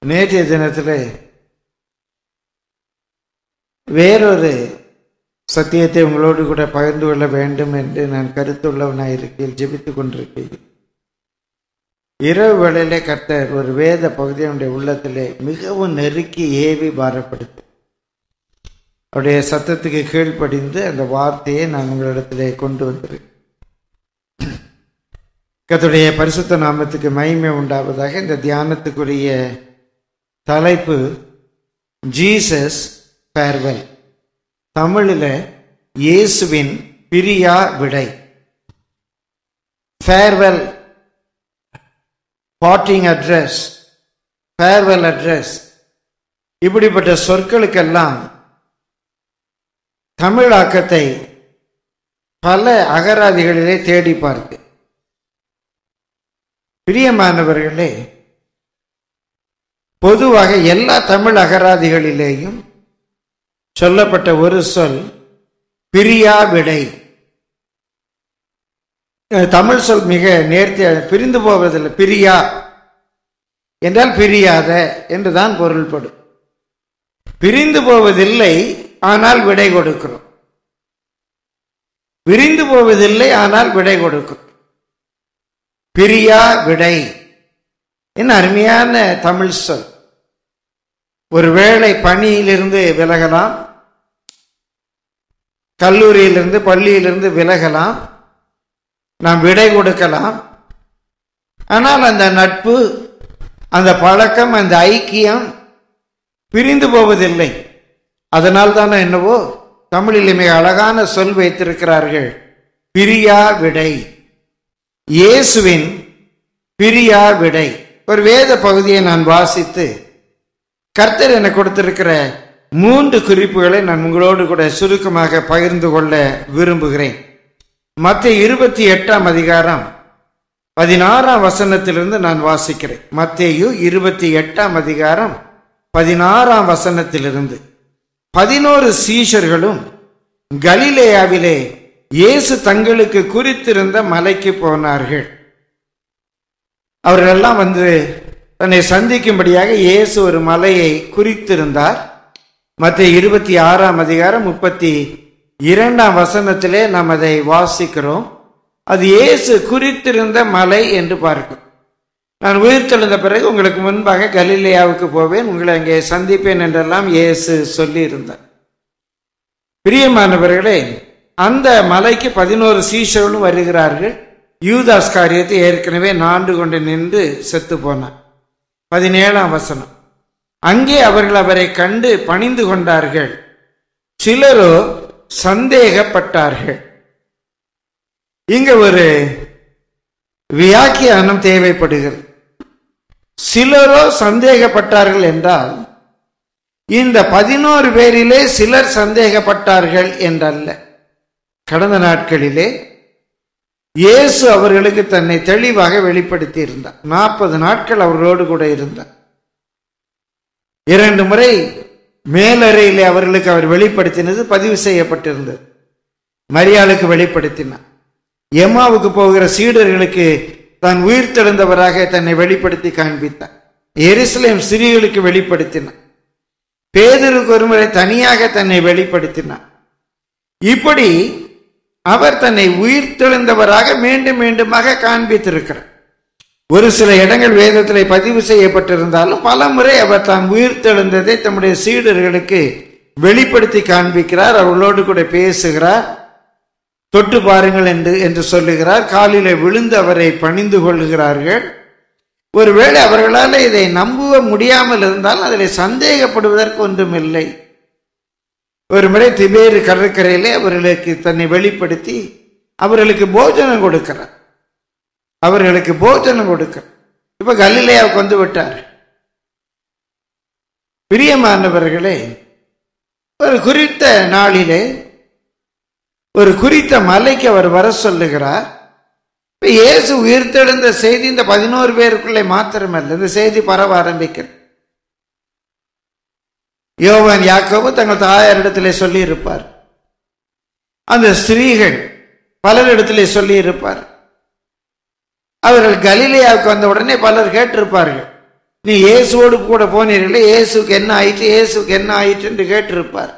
நேற்றைய தினத்தில் வேறொரு சத்தியத்தை உங்களோடு கூட பகிர்ந்து கொள்ள வேண்டும் என்று நான் கருத்துள்ளவனாக இருக்கையில் ஜெபித்துக் கொண்டிருக்கிறேன் இரவு வேளையிலே கர்த்தர் ஒரு வேத பகுதியினுடைய உள்ளத்திலே மிகவும் நெருக்கி ஏவி பாரப்படுத்து அவருடைய சத்தத்துக்கு கீழ்ப்படிந்து அந்த வார்த்தையை நான் உங்களிடத்திலே கொண்டு வந்திருக்கேன் கர்த்தருடைய பரிசுத்த நாமத்துக்கு மகிமை உண்டாவதாக இந்த தியானத்துக்குரிய தலைப்பு ஜீசஸ் ஃபேர்வெல் தமிழில் இயேசுவின் பிரியா விடை farewell parting address farewell address இப்படிப்பட்ட சொற்களுக்கெல்லாம் தமிழாக்கத்தை பல அகராதிகளிலே தேடி பார்த்து பிரியமானவர்களே பொதுவாக எல்லா தமிழ் அகராதிகளிலேயும் சொல்லப்பட்ட ஒரு சொல் பிரியா விடை அஹ் தமிழ் சொல் மிக நேர்த்தியாக பிரிந்து போவதில்லை பிரியா என்றால் பிரியாத என்றுதான் பொருள்படும் பிரிந்து போவதில்லை ஆனால் விடை கொடுக்கிறோம் பிரிந்து போவதில்லை ஆனால் விடை கொடுக்கிறோம் பிரியா விடை என்ன அருமையான தமிழ் சொல் ஒருவேளை பணியிலிருந்து விலகலாம் கல்லூரியிலிருந்து பள்ளியிலிருந்து விலகலாம் நாம் விடை கொடுக்கலாம் ஆனால் அந்த நட்பு அந்த பழக்கம் அந்த ஐக்கியம் பிரிந்து போவதில்லை அதனால் தானே என்னவோ தமிழில் மிக அழகான சொல் வைத்திருக்கிறார்கள் பிரியா விடை இயேசுவின் பிரியா விடை ஒரு வேத பகுதியை நான் வாசித்து கர்த்தர் எனக்கு கொடுத்திருக்கிற மூன்று குறிப்புகளை நான் உங்களோடு கூட சுருக்கமாக பகிர்ந்து கொள்ள விரும்புகிறேன் மத்திய இருபத்தி எட்டாம் அதிகாரம் பதினாறாம் வசனத்திலிருந்து நான் வாசிக்கிறேன் மத்தேயு இருபத்தி எட்டாம் அதிகாரம் பதினாறாம் வசனத்திலிருந்து பதினோரு சீஷர்களும் கலிலேயாவிலே இயேசு தங்களுக்கு குறித்திருந்த மலைக்கு போனார்கள் அவர்களெல்லாம் வந்து தன்னை சந்திக்கும்படியாக இயேசு ஒரு மலையை குறித்திருந்தார் மத்திய இருபத்தி ஆறாம் அதிகாரம் முப்பத்தி இரண்டாம் வசனத்திலே நாம் அதை வாசிக்கிறோம் அது இயேசு குறித்திருந்த மலை என்று பார்க்கிறோம் நான் உயிர்த்தெழுந்த பிறகு உங்களுக்கு முன்பாக கலிலேயாவுக்கு போவேன் உங்களை அங்கே சந்திப்பேன் என்றெல்லாம் இயேசு சொல்லி இருந்தார் பிரியமானவர்களே அந்த மலைக்கு பதினோரு சீஷர்களும் வருகிறார்கள் யூதாஸ் காரியத்தை ஏற்கனவே நாண்டு கொண்டு நின்று செத்து போனார் பதினேழாம் வசனம் அங்கே அவர்கள் அவரை கண்டு பணிந்து கொண்டார்கள் சிலரோ சந்தேகப்பட்டார்கள் இங்க ஒரு வியாக்கியானம் தேவைப்படுகிறது சிலரோ சந்தேகப்பட்டார்கள் என்றால் இந்த பதினோரு பேரிலே சிலர் சந்தேகப்பட்டார்கள் என்றல்ல கடந்த நாட்களிலே இயேசு அவர்களுக்கு தன்னை தெளிவாக வெளிப்படுத்தி இருந்தார் நாற்பது நாட்கள் அவர்களோடு கூட இருந்தார் இரண்டு முறை மேலறையிலே அவர்களுக்கு அவர் வெளிப்படுத்தினது பதிவு செய்யப்பட்டிருந்தது மரியாளுக்கு வெளிப்படுத்தினார் எம்மாவுக்கு போகிற சீடர்களுக்கு தான் உயிர்த்தெழுந்தவராக தன்னை வெளிப்படுத்தி காண்பித்தார் எருசலேம் சிறிகளுக்கு வெளிப்படுத்தினார் பேதருக்கு ஒருமுறை தனியாக தன்னை வெளிப்படுத்தினார் இப்படி அவர் தன்னை உயிர்த்தெழுந்தவராக மீண்டும் மீண்டுமாக காண்பித்திருக்கிறார் ஒரு சில இடங்கள் வேதத்தில் பதிவு செய்யப்பட்டிருந்தாலும் பல முறை அவர் தான் உயிர்த்தெழுந்ததை தம்முடைய சீடர்களுக்கு வெளிப்படுத்தி காண்பிக்கிறார் அவர்களோடு கூட பேசுகிறார் தொட்டு பாருங்கள் என்று என்று சொல்லுகிறார் காலிலே விழுந்து அவரை பணிந்து கொள்ளுகிறார்கள் ஒருவேளை அவர்களால் இதை நம்ப முடியாமல் இருந்தால் அதில் சந்தேகப்படுவதற்கு ஒன்றுமில்லை ஒரு முறை திபேறு கடற்கரையிலே அவர்களுக்கு தன்னை வெளிப்படுத்தி அவர்களுக்கு போஜனம் கொடுக்கிறார் அவர்களுக்கு போஜனம் கொடுக்கிறார் இப்ப கலிலேயாவுக்கு வந்து விட்டார் பிரியமானவர்களே ஒரு குறித்த நாளிலே ஒரு குறித்த மலைக்கு அவர் வர சொல்லுகிறார் இப்ப இயேசு உயிர்த்தெழுந்த செய்தி இந்த பதினோரு பேருக்குள்ளே மாத்திரமல்ல இந்த செய்தி பரவ ஆரம்பிக்கிறது யோவான் யாக்கோபு தங்கள் தாயாரிடத்திலே சொல்லி இருப்பார் அந்த ஸ்திரீகள் பலரிடத்திலே சொல்லி இருப்பார் அவர்கள் கலிலேயாவுக்கு வந்த உடனே பலர் கேட்டிருப்பார்கள் நீ இயேசுவோடு கூட போனீர்களே இயேசுக்கு என்ன ஆயிற்று இயேசுக்கு என்ன ஆயிற்று என்று கேட்டிருப்பார்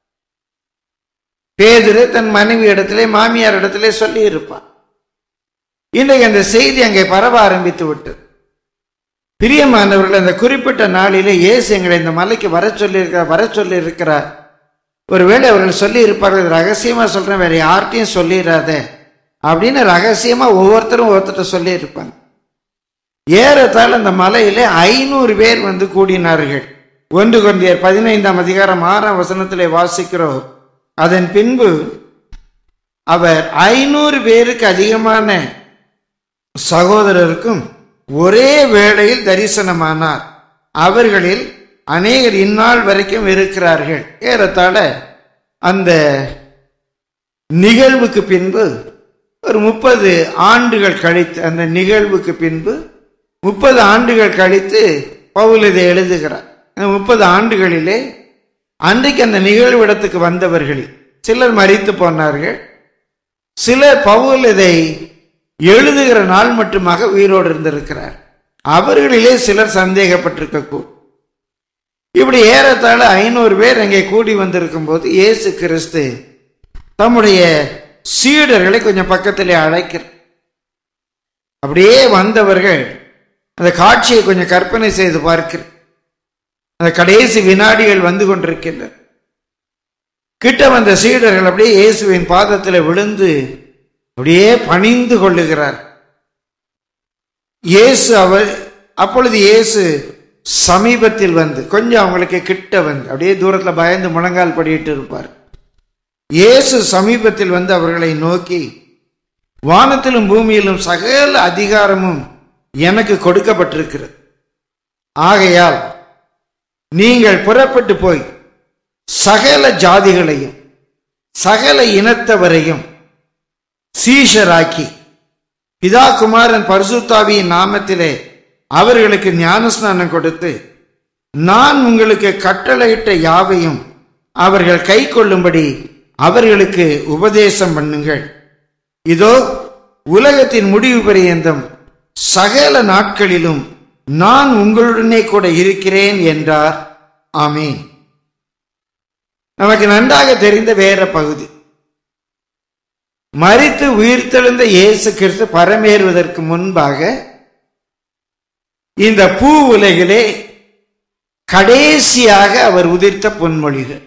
பேதுரு தன் மனைவி இடத்திலே மாமியார் இடத்திலே சொல்லி இருப்பார் இன்றைக்கு அந்த செய்தி அங்கே பரவ ஆரம்பித்து விட்டது பிரியமானவர்கள் அந்த குறிப்பிட்ட நாளிலே இயேசு எங்களை இந்த மலைக்கு வர சொல்லியிருக்கிறார் வர சொல்லி இருக்கிறார் ஒருவேளை அவர்கள் சொல்லி இருப்பார்கள் இது ரகசியமா சொல்றேன் வேற யார்கிட்டையும் சொல்லிடாத அப்படின்னு ரகசியமா ஒவ்வொருத்தரும் ஒவ்வொருத்தர்ட்ட சொல்லி இருப்பாங்க ஏறத்தாழ அந்த மலையிலே ஐநூறு பேர் வந்து கூடினார்கள் ஒன்று கொண்டியர் பதினைந்தாம் அதிகாரம் ஆறாம் வசனத்திலே வாசிக்கிறோம் அதன் பின்பு அவர் ஐநூறு பேருக்கு அதிகமான சகோதரருக்கும் ஒரே வேளையில் தரிசனமானார் அவர்களில் அநேகர் இந்நாள் வரைக்கும் இருக்கிறார்கள் ஏறத்தாழ அந்த நிகழ்வுக்கு பின்பு ஒரு முப்பது ஆண்டுகள் கழித்து அந்த நிகழ்வுக்கு பின்பு முப்பது ஆண்டுகள் கழித்து பவுல் இதை எழுதுகிறார் அந்த முப்பது ஆண்டுகளிலே அன்றைக்கு அந்த நிகழ்வு இடத்துக்கு வந்தவர்களில் சிலர் மறித்து போனார்கள் சிலர் பவுல் இதை எழுதுகிற நாள் மட்டுமாக உயிரோடு இருந்திருக்கிறார் அவர்களிலே சிலர் சந்தேகப்பட்டிருக்க இப்படி ஏறத்தாழ ஐநூறு பேர் அங்கே கூடி வந்திருக்கும் போது இயேசு கிறிஸ்து தம்முடைய சீடர்களை கொஞ்சம் பக்கத்திலே அழைக்கிறார் அப்படியே வந்தவர்கள் அந்த காட்சியை கொஞ்சம் கற்பனை செய்து பார்க்கிற அந்த கடைசி வினாடிகள் வந்து கொண்டிருக்கின்றன கிட்ட வந்த சீடர்கள் அப்படியே இயேசுவின் பாதத்தில் விழுந்து அப்படியே பணிந்து கொள்ளுகிறார் இயேசு அவர் அப்பொழுது இயேசு சமீபத்தில் வந்து கொஞ்சம் அவங்களுக்கு கிட்ட வந்து அப்படியே தூரத்தில் பயந்து முழங்கால் படியிட்டு இருப்பார் இயேசு சமீபத்தில் வந்து அவர்களை நோக்கி வானத்திலும் பூமியிலும் சகல அதிகாரமும் எனக்கு கொடுக்கப்பட்டிருக்கிறது ஆகையால் நீங்கள் புறப்பட்டு போய் சகல ஜாதிகளையும் சகல இனத்தவரையும் சீஷராக்கி பிதா குமாரன் பரிசுத்தாவியின் நாமத்திலே அவர்களுக்கு ஞானஸ்நானம் கொடுத்து நான் உங்களுக்கு கட்டளையிட்ட யாவையும் அவர்கள் கை கொள்ளும்படி அவர்களுக்கு உபதேசம் பண்ணுங்கள் இதோ உலகத்தின் முடிவு பரியந்தம் சகல நாட்களிலும் நான் உங்களுடனே கூட இருக்கிறேன் என்றார் ஆமீன் நமக்கு நன்றாக தெரிந்த வேற பகுதி மறித்து உயிர்த்தெழுந்த இயேசு கிறிஸ்து பரமேறுவதற்கு முன்பாக இந்த பூ உலகிலே கடைசியாக அவர் உதிர்த்த பொன்மொழிகள்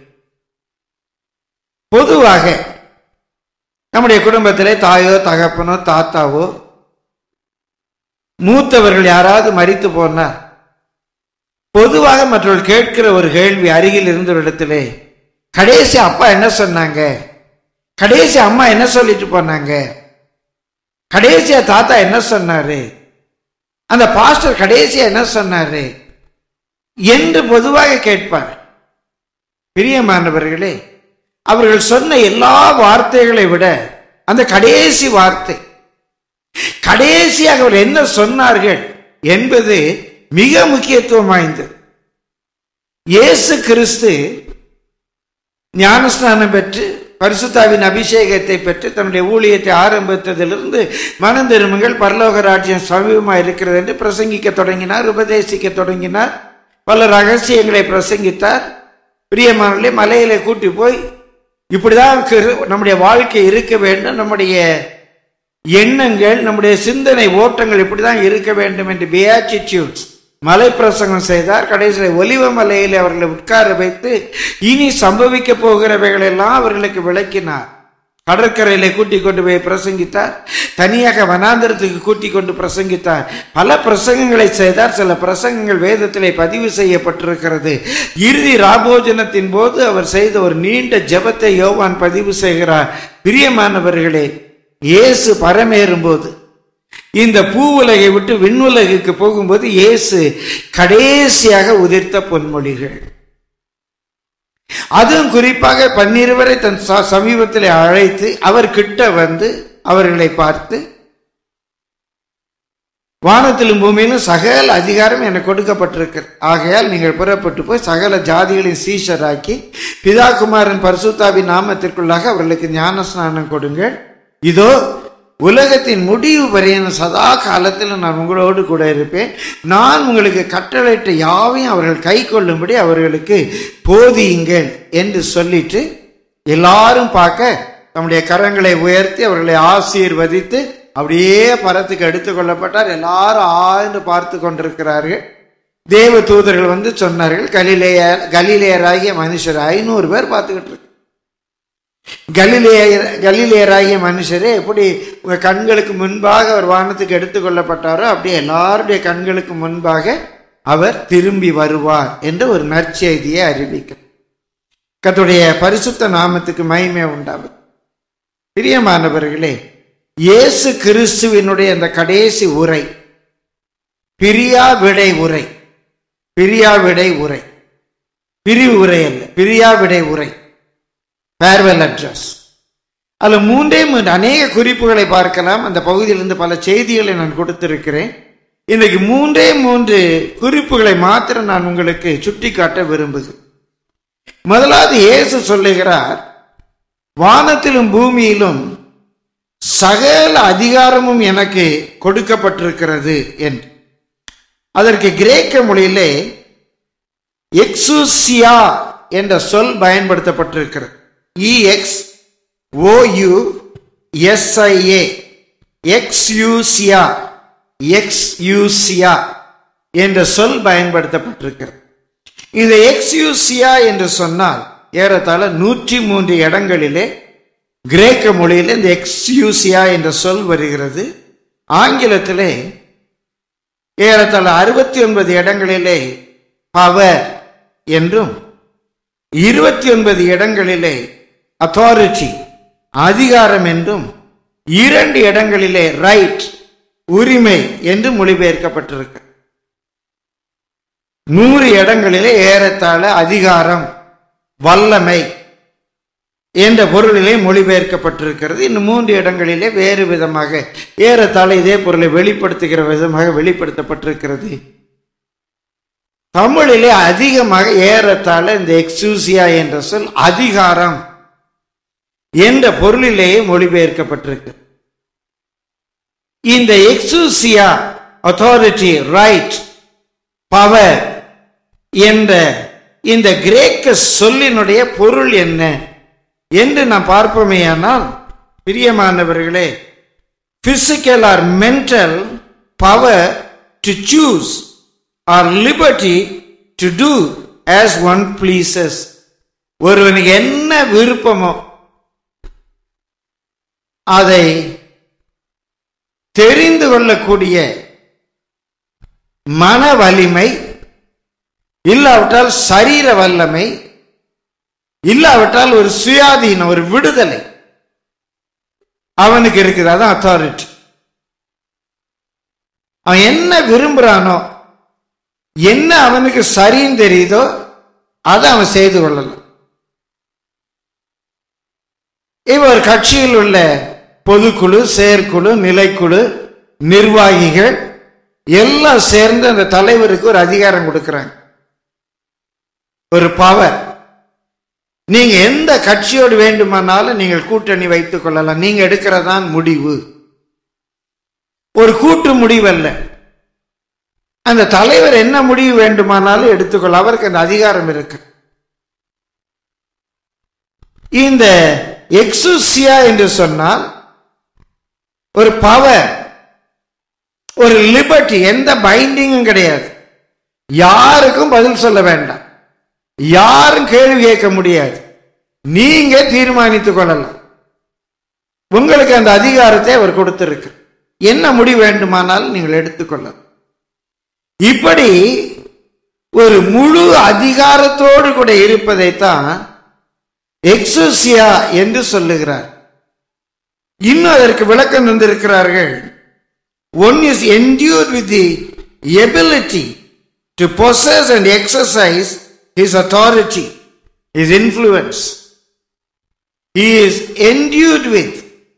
பொதுவாக நம்முடைய குடும்பத்திலே தாயோ தகப்பனோ தாத்தாவோ மூத்தவர்கள் யாராவது மறித்து போனார் பொதுவாக மற்றவர்கள் கேட்கிற ஒரு கேள்வி அருகில் இருந்த ஒரு இடத்திலே கடைசி அப்பா என்ன சொன்னாங்க கடைசி அம்மா என்ன சொல்லிட்டு போனாங்க கடைசியா தாத்தா என்ன சொன்னாரு அந்த பாஸ்டர் கடைசியா என்ன சொன்னாரு என்று பொதுவாக கேட்பார் பிரியமானவர்களே அவர்கள் சொன்ன எல்லா வார்த்தைகளை விட அந்த கடைசி வார்த்தை கடைசியாக அவர் என்ன சொன்னார்கள் என்பது மிக முக்கியத்துவம் வாய்ந்தது இயேசு கிறிஸ்து ஞானஸ்நானம் பெற்று பரிசுத்தாவின் அபிஷேகத்தை பெற்று தன்னுடைய ஊழியத்தை ஆரம்பித்ததிலிருந்து மனம் திரும்புங்கள் பரலோக ராஜ்யம் சமீபமாக இருக்கிறது என்று பிரசங்கிக்க தொடங்கினார் உபதேசிக்க தொடங்கினார் பல ரகசியங்களை பிரசங்கித்தார் பிரியமானே மலையில கூட்டி போய் இப்படிதான் நம்முடைய வாழ்க்கை இருக்க வேண்டும் நம்முடைய எண்ணங்கள் நம்முடைய சிந்தனை ஓட்டங்கள் இப்படிதான் இருக்க வேண்டும் என்று பியாச்சிடியூட்ஸ் மலை பிரசங்கம் செய்தார் கடைசியில் ஒலிவ மலையில் அவர்களை உட்கார வைத்து இனி சம்பவிக்க போகிறவைகள் எல்லாம் அவர்களுக்கு விளக்கினார் கடற்கரையில கூட்டி கொண்டு போய் பிரசங்கித்தார் தனியாக வனாந்திரத்துக்கு கூட்டி கொண்டு பிரசங்கித்தார் பல பிரசங்கங்களை செய்தார் சில பிரசங்கங்கள் வேதத்திலே பதிவு செய்யப்பட்டிருக்கிறது இறுதி ராபோஜனத்தின் போது அவர் செய்த ஒரு நீண்ட ஜெபத்தை யோவான் பதிவு செய்கிறார் பிரியமானவர்களே இயேசு பரமேறும் போது இந்த பூவுலகை விட்டு விண்ணுலகுக்கு போகும்போது இயேசு கடைசியாக உதிர்த்த பொன்மொழிகள் அதுவும் குறிப்பாக பன்னிருவரை தன் சமீபத்தில் அழைத்து அவர் கிட்ட வந்து அவர்களை பார்த்து வானத்திலும் பூமியிலும் சகல அதிகாரம் எனக்கு கொடுக்கப்பட்டிருக்கிறது ஆகையால் நீங்கள் புறப்பட்டு போய் சகல ஜாதிகளின் சீஷராக்கி பிதா குமாரன் பரிசுத்தாவின் நாமத்திற்குள்ளாக அவர்களுக்கு ஞான ஸ்நானம் கொடுங்கள் இதோ உலகத்தின் முடிவு வரையும் சதா காலத்தில் நான் உங்களோடு கூட இருப்பேன் நான் உங்களுக்கு கட்டளையிட்ட யாவையும் அவர்கள் கை கொள்ளும்படி அவர்களுக்கு போதியுங்கள் என்று சொல்லிட்டு எல்லாரும் பார்க்க தம்முடைய கரங்களை உயர்த்தி அவர்களை ஆசீர்வதித்து அப்படியே பரத்துக்கு எடுத்துக்கொள்ளப்பட்டார் எல்லாரும் ஆழ்ந்து பார்த்து கொண்டிருக்கிறார்கள் தேவ தூதர்கள் வந்து சொன்னார்கள் கலிலேய கலிலேயராகிய மனுஷர் ஐநூறு பேர் பார்த்துக்கிட்டு இருக்கு கலிலேயர் கலிலேயராகிய மனுஷரே எப்படி உங்க கண்களுக்கு முன்பாக அவர் வானத்துக்கு எடுத்துக்கொள்ளப்பட்டாரோ அப்படியே எல்லாருடைய கண்களுக்கு முன்பாக அவர் திரும்பி வருவார் என்று ஒரு நற்செய்தியை அறிவிக்கிறார் கத்துடைய பரிசுத்த நாமத்துக்கு மகிமை உண்டாவது பிரியமானவர்களே இயேசு கிறிஸ்துவினுடைய அந்த கடைசி உரை பிரியா விடை உரை பிரியா விடை உரை பிரிவு உரை அல்ல பிரியா விடை உரை ஃபேர்வெல் அட்ரஸ் அதில் மூன்றே மூன்று அநேக குறிப்புகளை பார்க்கலாம் அந்த பகுதியிலிருந்து பல செய்திகளை நான் கொடுத்திருக்கிறேன் இன்றைக்கு மூன்றே மூன்று குறிப்புகளை மாத்திரம் நான் உங்களுக்கு சுட்டிக்காட்ட விரும்புகிறேன் முதலாவது இயேசு சொல்லுகிறார் வானத்திலும் பூமியிலும் சகல அதிகாரமும் எனக்கு கொடுக்கப்பட்டிருக்கிறது என்று அதற்கு கிரேக்க மொழியிலே எக்ஸூசியா என்ற சொல் பயன்படுத்தப்பட்டிருக்கிறது இஎக்ஸ் ஓயு எஸ்ஐஏ எக்ஸ்யூசியா எக்ஸ்யூசியா என்ற சொல் பயன்படுத்தப்பட்டிருக்கிறது இந்த எக்ஸ்யூசியா என்று சொன்னால் ஏறத்தாழ நூற்றி மூன்று இடங்களிலே கிரேக்க மொழியில் இந்த எக்ஸ்யூசியா என்ற சொல் வருகிறது ஆங்கிலத்திலே ஏறத்தாழ அறுபத்தி ஒன்பது இடங்களிலே பவர் என்றும் இருபத்தி ஒன்பது இடங்களிலே அத்தாரிட்டி அதிகாரம் என்றும் இரண்டு இடங்களிலே ரைட் உரிமை என்று மொழிபெயர்க்கப்பட்டிருக்கு நூறு இடங்களிலே ஏறத்தாழ அதிகாரம் வல்லமை என்ற பொருளிலே மொழிபெயர்க்கப்பட்டிருக்கிறது இன்னும் மூன்று இடங்களிலே வேறு விதமாக ஏறத்தாழ இதே பொருளை வெளிப்படுத்துகிற விதமாக வெளிப்படுத்தப்பட்டிருக்கிறது தமிழிலே அதிகமாக ஏறத்தாழ இந்த எக்ஸூசியா என்ற சொல் அதிகாரம் என்ற பொருளிலேயே மொழிபெயர்க்கப்பட்டிருக்கு இந்த எக்ஸூசியா அத்தாரிட்டி ரைட் பவர் என்ற இந்த கிரேக்க சொல்லினுடைய பொருள் என்ன என்று நாம் பார்ப்போமேயானால் பிரியமானவர்களே physical or mental power to choose or liberty to do as one pleases ஒருவனுக்கு என்ன விருப்பமோ அதை தெரிந்து கொள்ளக்கூடிய மன வலிமை இல்லாவிட்டால் சரீர வல்லமை இல்லாவிட்டால் ஒரு சுயாதீனம் ஒரு விடுதலை அவனுக்கு இருக்குது அதான் அத்தாரிட்டி அவன் என்ன விரும்புறானோ என்ன அவனுக்கு சரின்னு தெரியுதோ அதை அவன் செய்து கொள்ளலாம் இவர் கட்சியில் உள்ள பொதுக்குழு செயற்குழு நிலைக்குழு நிர்வாகிகள் எல்லாம் சேர்ந்து அந்த தலைவருக்கு ஒரு அதிகாரம் கொடுக்கிறாங்க ஒரு பவர் நீங்க எந்த கட்சியோடு வேண்டுமானாலும் நீங்கள் கூட்டணி வைத்துக் கொள்ளலாம் நீங்க எடுக்கிறதான் முடிவு ஒரு கூட்டு முடிவு அல்ல அந்த தலைவர் என்ன முடிவு வேண்டுமானாலும் எடுத்துக்கொள்ள அவருக்கு அந்த அதிகாரம் இருக்கு இந்த எக்ஸூசியா என்று சொன்னால் ஒரு பவர் ஒரு லிபர்ட்டி எந்த பைண்டிங்கும் கிடையாது யாருக்கும் பதில் சொல்ல வேண்டாம் யாரும் கேள்வி கேட்க முடியாது நீங்க தீர்மானித்துக் கொள்ளலாம் உங்களுக்கு அந்த அதிகாரத்தை அவர் கொடுத்திருக்கு என்ன முடிவு வேண்டுமானாலும் நீங்கள் எடுத்துக்கொள்ளலாம் இப்படி ஒரு முழு அதிகாரத்தோடு கூட இருப்பதைத்தான் எக்ஸோசியா என்று சொல்லுகிறார் இன்னும் அதற்கு விளக்கம் தந்திருக்கிறார்கள் one is endued with the ability to possess and exercise his authority his influence he is endued with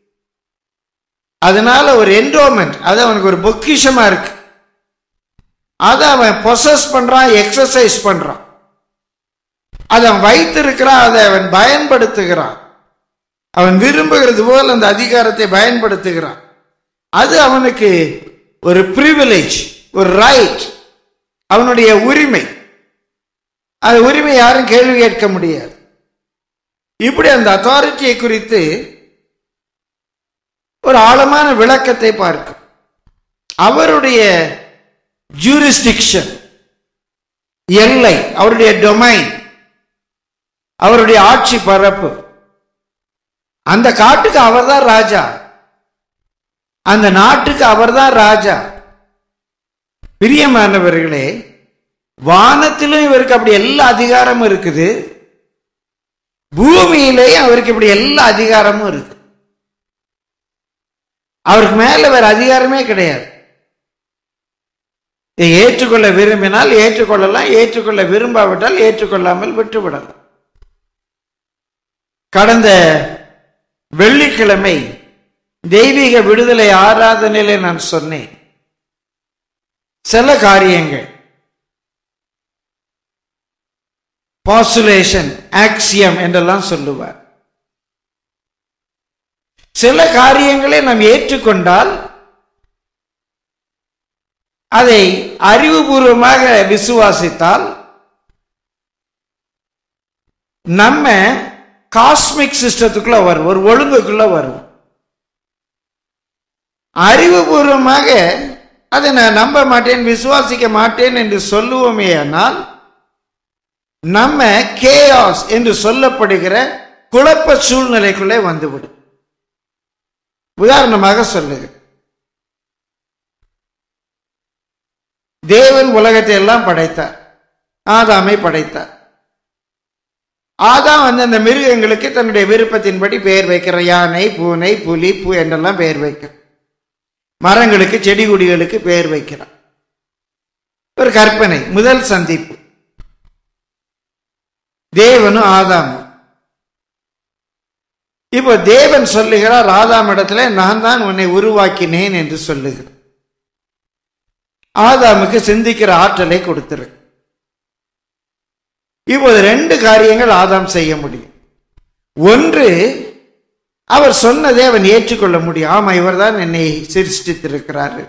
அதனால ஒரு என்டோமெண்ட் அது அவனுக்கு ஒரு பொக்கிஷமா இருக்கு அதை அவன் பொசஸ் பண்றான் எக்ஸசைஸ் பண்றான் அதை அவன் வைத்திருக்கிறான் அதை அவன் பயன்படுத்துகிறான் அவன் விரும்புகிறது போல் அந்த அதிகாரத்தை பயன்படுத்துகிறான் அது அவனுக்கு ஒரு பிரிவிலேஜ் ஒரு ரைட் அவனுடைய உரிமை அது உரிமை யாரும் கேள்வி கேட்க முடியாது இப்படி அந்த அத்தாரிட்டியை குறித்து ஒரு ஆழமான விளக்கத்தை பார்க்கும் அவருடைய ஜூரிஸ்டிக்ஷன் எல்லை அவருடைய டொமைன் அவருடைய ஆட்சி பரப்பு அந்த காட்டுக்கு அவர்தான் ராஜா அந்த நாட்டுக்கு அவர்தான் ராஜா பிரியமானவர்களே வானத்திலும் இவருக்கு அப்படி எல்லா அதிகாரமும் இருக்குது பூமியிலேயும் அவருக்கு இப்படி எல்லா அதிகாரமும் இருக்கு அவருக்கு மேல வேற அதிகாரமே கிடையாது இதை ஏற்றுக்கொள்ள விரும்பினால் ஏற்றுக்கொள்ளலாம் ஏற்றுக்கொள்ள விரும்பாவிட்டால் ஏற்றுக்கொள்ளாமல் விட்டுவிடலாம் கடந்த வெள்ளிக்கிழமை தெய்வீக விடுதலை ஆராதனையிலே நான் சொன்னேன் சில காரியங்கள் பாசுலேஷன் ஆக்சியம் என்றெல்லாம் சொல்லுவார் சில காரியங்களை நாம் ஏற்றுக்கொண்டால் அதை அறிவுபூர்வமாக விசுவாசித்தால் நம்ம காஸ்மிக் சிஸ்டத்துக்குள்ள வரும் ஒரு ஒழுங்குக்குள்ள வரும் அறிவுபூர்வமாக அதை நான் நம்ப மாட்டேன் விசுவாசிக்க மாட்டேன் என்று சொல்லுவோமே ஆனால் நம்ம கேயாஸ் என்று சொல்லப்படுகிற குழப்ப சூழ்நிலைக்குள்ளே வந்துவிடும் உதாரணமாக சொல்லுகிறேன் தேவன் உலகத்தை எல்லாம் படைத்தார் ஆதாமை படைத்தார் ஆதாம் வந்து அந்த மிருகங்களுக்கு தன்னுடைய விருப்பத்தின்படி பெயர் வைக்கிற யானை பூனை புலி பூ என்றெல்லாம் பெயர் வைக்கிற மரங்களுக்கு செடி கொடிகளுக்கு பெயர் வைக்கிறார் ஒரு கற்பனை முதல் சந்திப்பு தேவனும் ஆதாமும் இப்போ தேவன் சொல்லுகிறார் ஆதாம் இடத்துல நான் தான் உன்னை உருவாக்கினேன் என்று சொல்லுகிறார் ஆதாமுக்கு சிந்திக்கிற ஆற்றலை கொடுத்திரு இப்போது ரெண்டு காரியங்கள் ஆதாம் செய்ய முடியும் ஒன்று அவர் சொன்னதை அவன் ஏற்றுக்கொள்ள முடியும் ஆமா இவர்தான் என்னை சிருஷ்டித்திருக்கிறார்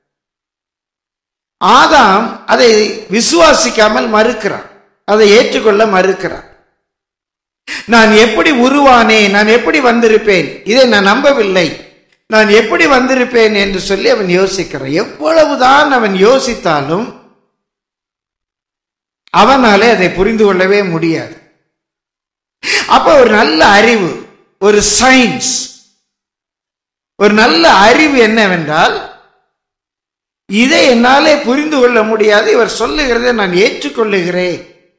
ஆதாம் அதை விசுவாசிக்காமல் மறுக்கிறான் அதை ஏற்றுக்கொள்ள மறுக்கிறான் நான் எப்படி உருவானேன் நான் எப்படி வந்திருப்பேன் இதை நான் நம்பவில்லை நான் எப்படி வந்திருப்பேன் என்று சொல்லி அவன் யோசிக்கிறான் எவ்வளவுதான் அவன் யோசித்தாலும் அவனாலே அதை புரிந்து கொள்ளவே முடியாது அப்ப ஒரு நல்ல அறிவு ஒரு சயின்ஸ் ஒரு நல்ல அறிவு என்னவென்றால் இதை என்னாலே புரிந்து கொள்ள முடியாது இவர் சொல்லுகிறதை நான் ஏற்றுக்கொள்ளுகிறேன்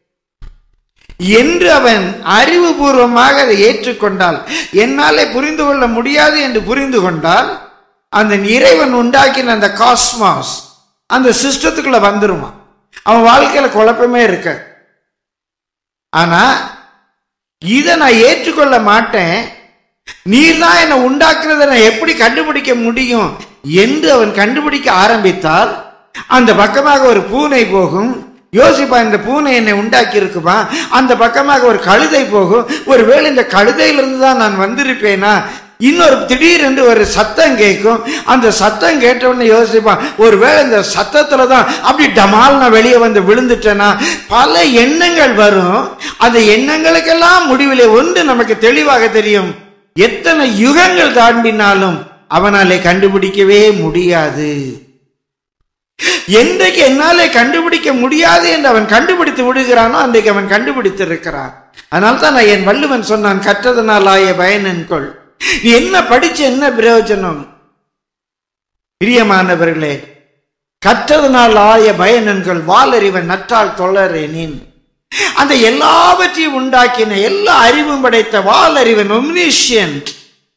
என்று அவன் அறிவுபூர்வமாக அதை ஏற்றுக்கொண்டால் என்னாலே புரிந்து கொள்ள முடியாது என்று புரிந்து கொண்டால் அந்த இறைவன் உண்டாக்கின அந்த காஸ்மாஸ் அந்த சிஸ்டத்துக்குள்ள வந்துருமா அவன் வாழ்க்கையில குழப்பமே இருக்க ஆனா இதை நான் ஏற்றுக்கொள்ள மாட்டேன் நீர் தான் என்னை உண்டாக்குறதை நான் எப்படி கண்டுபிடிக்க முடியும் என்று அவன் கண்டுபிடிக்க ஆரம்பித்தால் அந்த பக்கமாக ஒரு பூனை போகும் யோசிப்பா இந்த பூனை என்னை உண்டாக்கி இருக்குமா அந்த பக்கமாக ஒரு கழுதை போகும் ஒருவேளை இந்த கழுதையிலிருந்து தான் நான் வந்திருப்பேனா இன்னொரு திடீரென்று ஒரு சத்தம் கேட்கும் அந்த சத்தம் கேட்டவுடனே யோசிப்பான் ஒருவேளை இந்த சத்தத்துல தான் அப்படி டமால் நான் வெளியே வந்து விழுந்துட்டேனா பல எண்ணங்கள் வரும் அந்த எண்ணங்களுக்கெல்லாம் முடிவிலே ஒன்று நமக்கு தெளிவாக தெரியும் எத்தனை யுகங்கள் தாண்டினாலும் அவனாலே கண்டுபிடிக்கவே முடியாது என்றைக்கு என்னாலே கண்டுபிடிக்க முடியாது என்று அவன் கண்டுபிடித்து விடுகிறானோ அன்றைக்கு அவன் கண்டுபிடித்திருக்கிறான் அதனால தான் நான் என் வள்ளுவன் சொன்னான் கற்றதனால் ஆய பயனன்கொள் நீ என்ன படிச்ச என்ன பிரயோஜனம் பிரியமானவர்களே கற்றதனால் ஆய பயனன்கள் வாலறிவன் நற்றால் தொழறேனின் அந்த எல்லாவற்றையும் உண்டாக்கின எல்லா அறிவும் படைத்த வாலறிவன் ஒம்னிஷியன்ட்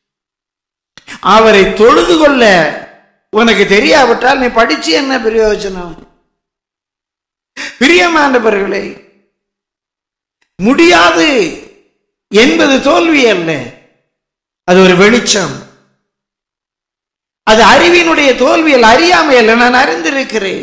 அவரை தொழுது கொள்ள உனக்கு தெரியாவிட்டால் நீ படிச்சு என்ன பிரயோஜனம் பிரியமானவர்களே முடியாது என்பது தோல்வி அல்ல அது ஒரு வெளிச்சம் அது அறிவினுடைய தோல்வியில் அறியாமை அல்ல நான் அறிந்திருக்கிறேன்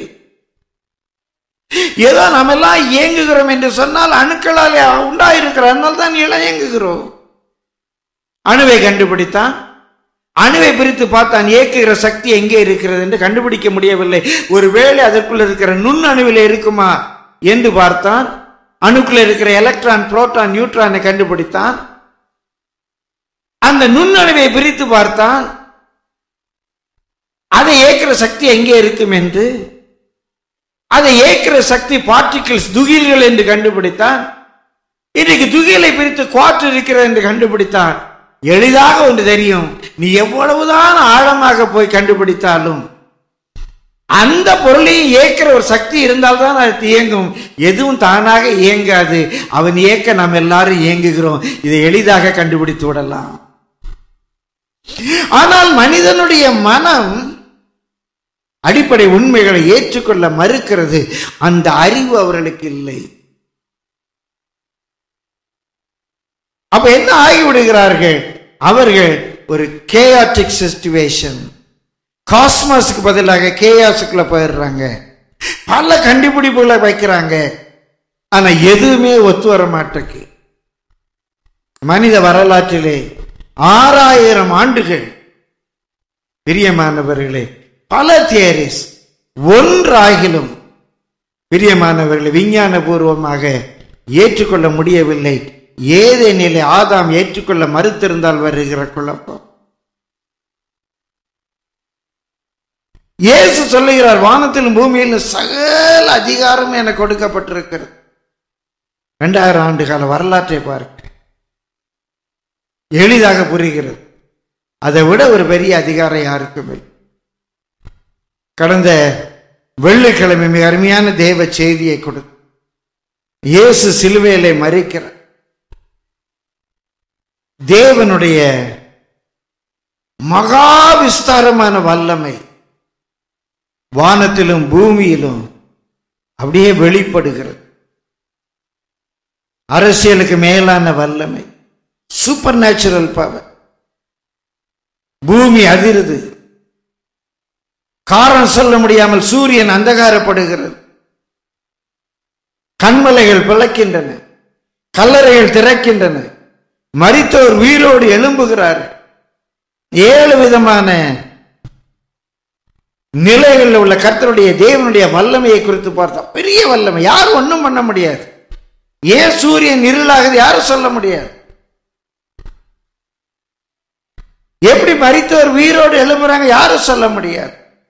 ஏதோ நாம் எல்லாம் இயங்குகிறோம் என்று சொன்னால் அணுக்களால் உண்டாயிருக்கிற அதனால தான் எல்லாம் இயங்குகிறோம் அணுவை கண்டுபிடித்தான் அணுவை பிரித்து பார்த்தான் இயக்குகிற சக்தி எங்கே இருக்கிறது என்று கண்டுபிடிக்க முடியவில்லை ஒருவேளை அதற்குள்ள இருக்கிற நுண் அணுவிலே இருக்குமா என்று பார்த்தான் அணுக்குள்ள இருக்கிற எலக்ட்ரான் புரோட்டான் நியூட்ரானை கண்டுபிடித்தான் அந்த நுண்ணணுவை பிரித்து பார்த்தான் அதை ஏற்கிற சக்தி எங்கே இருக்கும் என்று அதை ஏற்கிற சக்தி பார்ட்டிகிள்ஸ் துகில்கள் என்று கண்டுபிடித்தான் இன்றைக்கு துகிலை பிரித்து குவாற்று இருக்கிறது என்று கண்டுபிடித்தான் எளிதாக ஒன்று தெரியும் நீ எவ்வளவுதான் ஆழமாக போய் கண்டுபிடித்தாலும் அந்த பொருளையும் இயக்கிற ஒரு சக்தி இருந்தால்தான் அது இயங்கும் எதுவும் தானாக இயங்காது அவன் இயக்க நாம் எல்லாரும் இயங்குகிறோம் இதை எளிதாக கண்டுபிடித்து விடலாம் ஆனால் மனிதனுடைய மனம் அடிப்படை உண்மைகளை ஏற்றுக்கொள்ள மறுக்கிறது அந்த அறிவு அவர்களுக்கு இல்லை அப்ப என்ன ஆகிவிடுகிறார்கள் அவர்கள் ஒரு கேயாட்டிக் சிச்சுவேஷன் காஸ்மாஸுக்கு பதிலாக கேயாஸுக்குள்ள போயிடுறாங்க பல கண்டுபிடிப்புகளை வைக்கிறாங்க ஆனா எதுவுமே ஒத்து வர மாட்டேக்கு மனித வரலாற்றிலே ஆறாயிரம் ஆண்டுகள் பிரியமானவர்களே பல தியரிஸ் ஒன்றாகிலும் பிரியமானவர்களை விஞ்ஞான பூர்வமாக ஏற்றுக்கொள்ள முடியவில்லை ஏதேனிலே ஆதாம் ஏற்றுக்கொள்ள மறுத்திருந்தால் வருகிற குழப்பம் இயேசு சொல்லுகிறார் வானத்திலும் பூமியிலும் சகல அதிகாரம் எனக்கு கொடுக்கப்பட்டிருக்கிறது இரண்டாயிரம் ஆண்டு கால வரலாற்றை பார்க்க எளிதாக புரிகிறது அதை விட ஒரு பெரிய அதிகாரம் யாருக்கும் இல்லை கடந்த வெள்ளிக்கிழமை மிக அருமையான தேவ செய்தியை கொடு இயேசு சிலுவையிலே மறிக்கிறார் தேவனுடைய மகா விஸ்தாரமான வல்லமை வானத்திலும் பூமியிலும் அப்படியே வெளிப்படுகிறது அரசியலுக்கு மேலான வல்லமை சூப்பர் நேச்சுரல் பவர் பூமி அதிருது காரணம் சொல்ல முடியாமல் சூரியன் அந்தகாரப்படுகிறது கண்மலைகள் பிளக்கின்றன கல்லறைகள் திறக்கின்றன மரித்தோர் உயிரோடு எழும்புகிறார் ஏழு விதமான நிலைகளில் உள்ள கர்த்தருடைய தேவனுடைய வல்லமையை குறித்து பார்த்தா பெரிய வல்லமை யாரும் ஒன்றும் பண்ண முடியாது ஏன் சூரியன் இருளாகுது யாரும் சொல்ல முடியாது எப்படி மரித்தவர் உயிரோடு எழும்புறாங்க யாரும் சொல்ல முடியாது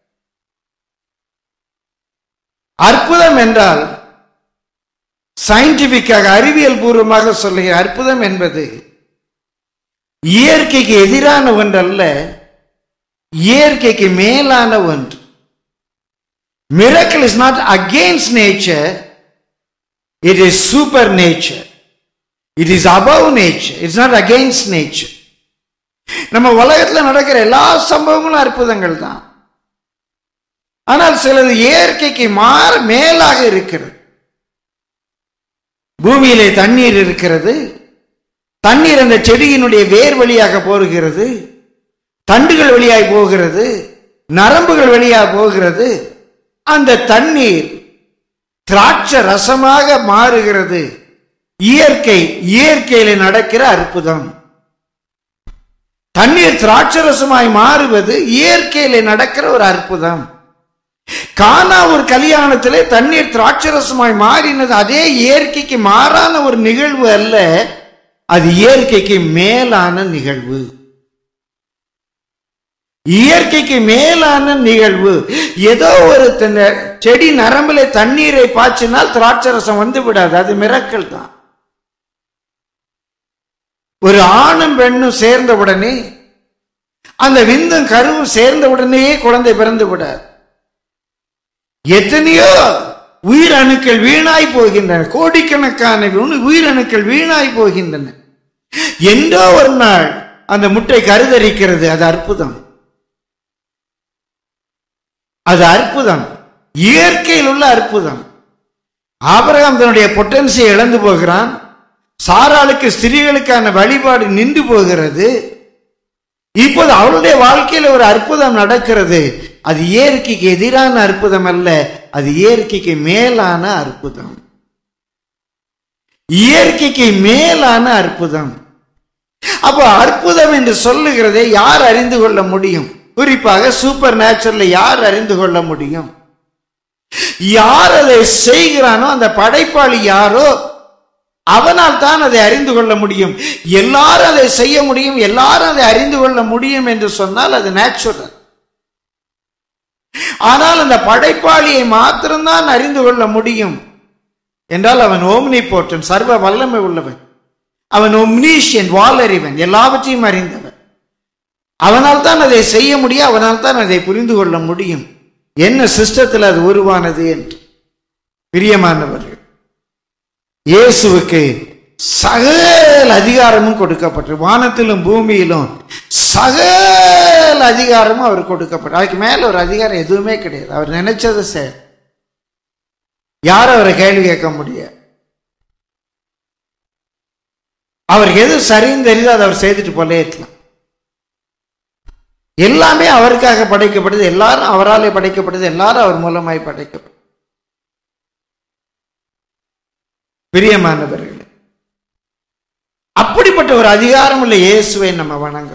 அற்புதம் என்றால் சயின்டிபிக்காக அறிவியல் பூர்வமாக சொல்லுகிற அற்புதம் என்பது இயற்கைக்கு எதிரான ஒன்றல்ல இயற்கைக்கு மேலான ஒன்று miracle is not against nature it is super nature it is above nature it's not against nature நம்ம உலகத்தில் நடக்கிற எல்லா சம்பவங்களும் அற்புதங்கள் தான் ஆனால் சிலது இயற்கைக்கு மாற மேலாக இருக்கிறது பூமியிலே தண்ணீர் இருக்கிறது தண்ணீர் அந்த செடியினுடைய வேர் வழியாக போகிறது தண்டுகள் வழியாய் போகிறது நரம்புகள் வழியாக போகிறது அந்த தண்ணீர் திராட்ச ரசமாக மாறுகிறது இயற்கை இயற்கையில நடக்கிற அற்புதம் தண்ணீர் திராட்சரசமாய் மாறுவது இயற்கையில நடக்கிற ஒரு அற்புதம் கானா ஒரு கல்யாணத்திலே தண்ணீர் திராட்சரசமாய் மாறினது அதே இயற்கைக்கு மாறான ஒரு நிகழ்வு அல்ல அது இயற்கைக்கு மேலான நிகழ்வு இயற்கைக்கு மேலான நிகழ்வு ஏதோ ஒரு தன்ன- செடி நரம்பிலே தண்ணீரை பாய்ச்சினால் திராட்சரசம் வந்து விடாது அது மிரக்கல் தான் ஒரு ஆணும் பெண்ணும் சேர்ந்த உடனே அந்த விந்தும் கருவும் சேர்ந்த உடனேயே குழந்தை பிறந்து விடாது எத்தனையோ உயிரணுக்கள் வீணாய் போகின்றன கோடிக்கணக்கான உணு- உயிரணுக்கள் வீணாய் போகின்றன என்றோ ஒரு நாள் அந்த முட்டை கருதரிக்கிறது அது அற்புதம் அது அற்புதம் இயற்கையில் உள்ள அற்புதம் ஆபிரகாம் தன்னுடைய பொட்டன்சியை இழந்து போகிறான் சாராளுக்கு ஸ்திரீகளுக்கான வழிபாடு நின்று போகிறது இப்போது அவளுடைய வாழ்க்கையில் ஒரு அற்புதம் நடக்கிறது அது இயற்கைக்கு எதிரான அற்புதம் அல்ல அது இயற்கைக்கு மேலான அற்புதம் இயற்கைக்கு மேலான அற்புதம் அப்போ அற்புதம் என்று சொல்லுகிறதை யார் அறிந்து கொள்ள முடியும் குறிப்பாக சூப்பர் நேச்சுரல் யார் அறிந்து கொள்ள முடியும் யார் அதை செய்கிறானோ அந்த படைப்பாளி யாரோ அவனால் தான் அதை அறிந்து கொள்ள முடியும் எல்லாரும் அதை செய்ய முடியும் எல்லாரும் அதை அறிந்து கொள்ள முடியும் என்று சொன்னால் அது நேச்சுரல் ஆனால் அந்த படைப்பாளியை மாத்திரம்தான் அறிந்து கொள்ள முடியும் என்றால் அவன் ஓம்னி போட்டன் சர்வ வல்லமை உள்ளவன் அவன் ஒம்னீஷியன் வாலறிவன் எல்லாவற்றையும் அறிந்தவன் அவனால் தான் அதை செய்ய முடியும் அவனால் தான் அதை புரிந்து கொள்ள முடியும் என்ன சிஸ்டத்தில் அது உருவானது என்று பிரியமானவர்கள் இயேசுவுக்கு சகல அதிகாரமும் கொடுக்கப்பட்டது வானத்திலும் பூமியிலும் சகல அதிகாரமும் அவர் கொடுக்கப்பட்டது அதுக்கு மேல ஒரு அதிகாரம் எதுவுமே கிடையாது அவர் நினைச்சதை செய்ய யாரும் அவரை கேள்வி கேட்க முடியாது அவருக்கு எது சரின்னு தெரியுதோ அதை அவர் செய்துட்டு போலே இருக்கலாம் எல்லாமே அவருக்காக படைக்கப்பட்டது எல்லாரும் அவராலே படைக்கப்பட்டது எல்லாரும் அவர் மூலமாய் படைக்கப்பட்டது பிரியமானவர்களே அப்படிப்பட்ட ஒரு அதிகாரம் உள்ள இயேசுவை நம்ம வணங்க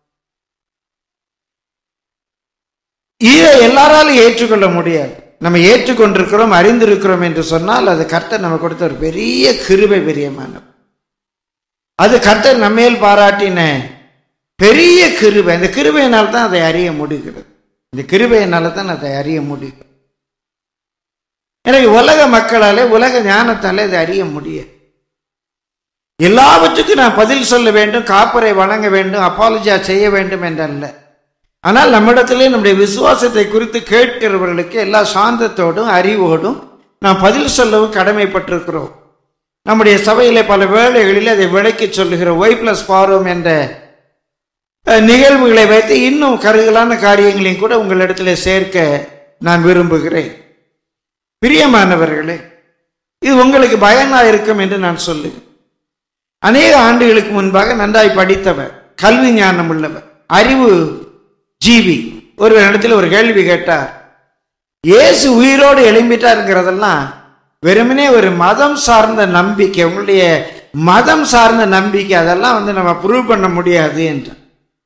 இதை எல்லாராலும் ஏற்றுக்கொள்ள முடியாது நம்ம ஏற்றுக்கொண்டிருக்கிறோம் அறிந்திருக்கிறோம் என்று சொன்னால் அது கர்த்தர் நம்ம கொடுத்த ஒரு பெரிய கிருபை பிரியமானவர் அது கர்த்தர் நம்மேல் பாராட்டின பெரிய கிருபை இந்த கிருபையினால் தான் அதை அறிய முடிகிறது இந்த கிருபையினால தான் அதை அறிய முடியும் எனக்கு உலக மக்களாலே உலக ஞானத்தாலே அதை அறிய முடியும் எல்லாவற்றுக்கும் நான் பதில் சொல்ல வேண்டும் காப்பரை வணங்க வேண்டும் அப்பாலஜியா செய்ய வேண்டும் என்றல்ல ஆனால் நம்மிடத்திலே நம்முடைய விசுவாசத்தை குறித்து கேட்கிறவர்களுக்கு எல்லா சாந்தத்தோடும் அறிவோடும் நாம் பதில் சொல்லவும் கடமைப்பட்டிருக்கிறோம் நம்முடைய சபையிலே பல வேளைகளில் அதை விளக்கி சொல்லுகிற ஒய் பிளஸ் பாரோம் என்ற அஹ், நிகழ்வுகளை வைத்து இன்னும் கருகலான காரியங்களையும் கூட உங்களிடத்தில் சேர்க்க நான் விரும்புகிறேன் பிரியமானவர்களே இது உங்களுக்கு பயனா இருக்கும் என்று நான் சொல்லுகிறேன் அநேக ஆண்டுகளுக்கு முன்பாக நன்றாய் படித்தவர் கல்வி ஞானம் உள்ளவர் அறிவு ஜீவி ஒரு இடத்துல ஒரு கேள்வி கேட்டார் இயேசு உயிரோடு எழும்பிட்டாருங்கிறதெல்லாம் வெறுமனே ஒரு மதம் சார்ந்த நம்பிக்கை உங்களுடைய மதம் சார்ந்த நம்பிக்கை அதெல்லாம் வந்து நம்ம ப்ரூவ் பண்ண முடியாது என்றார்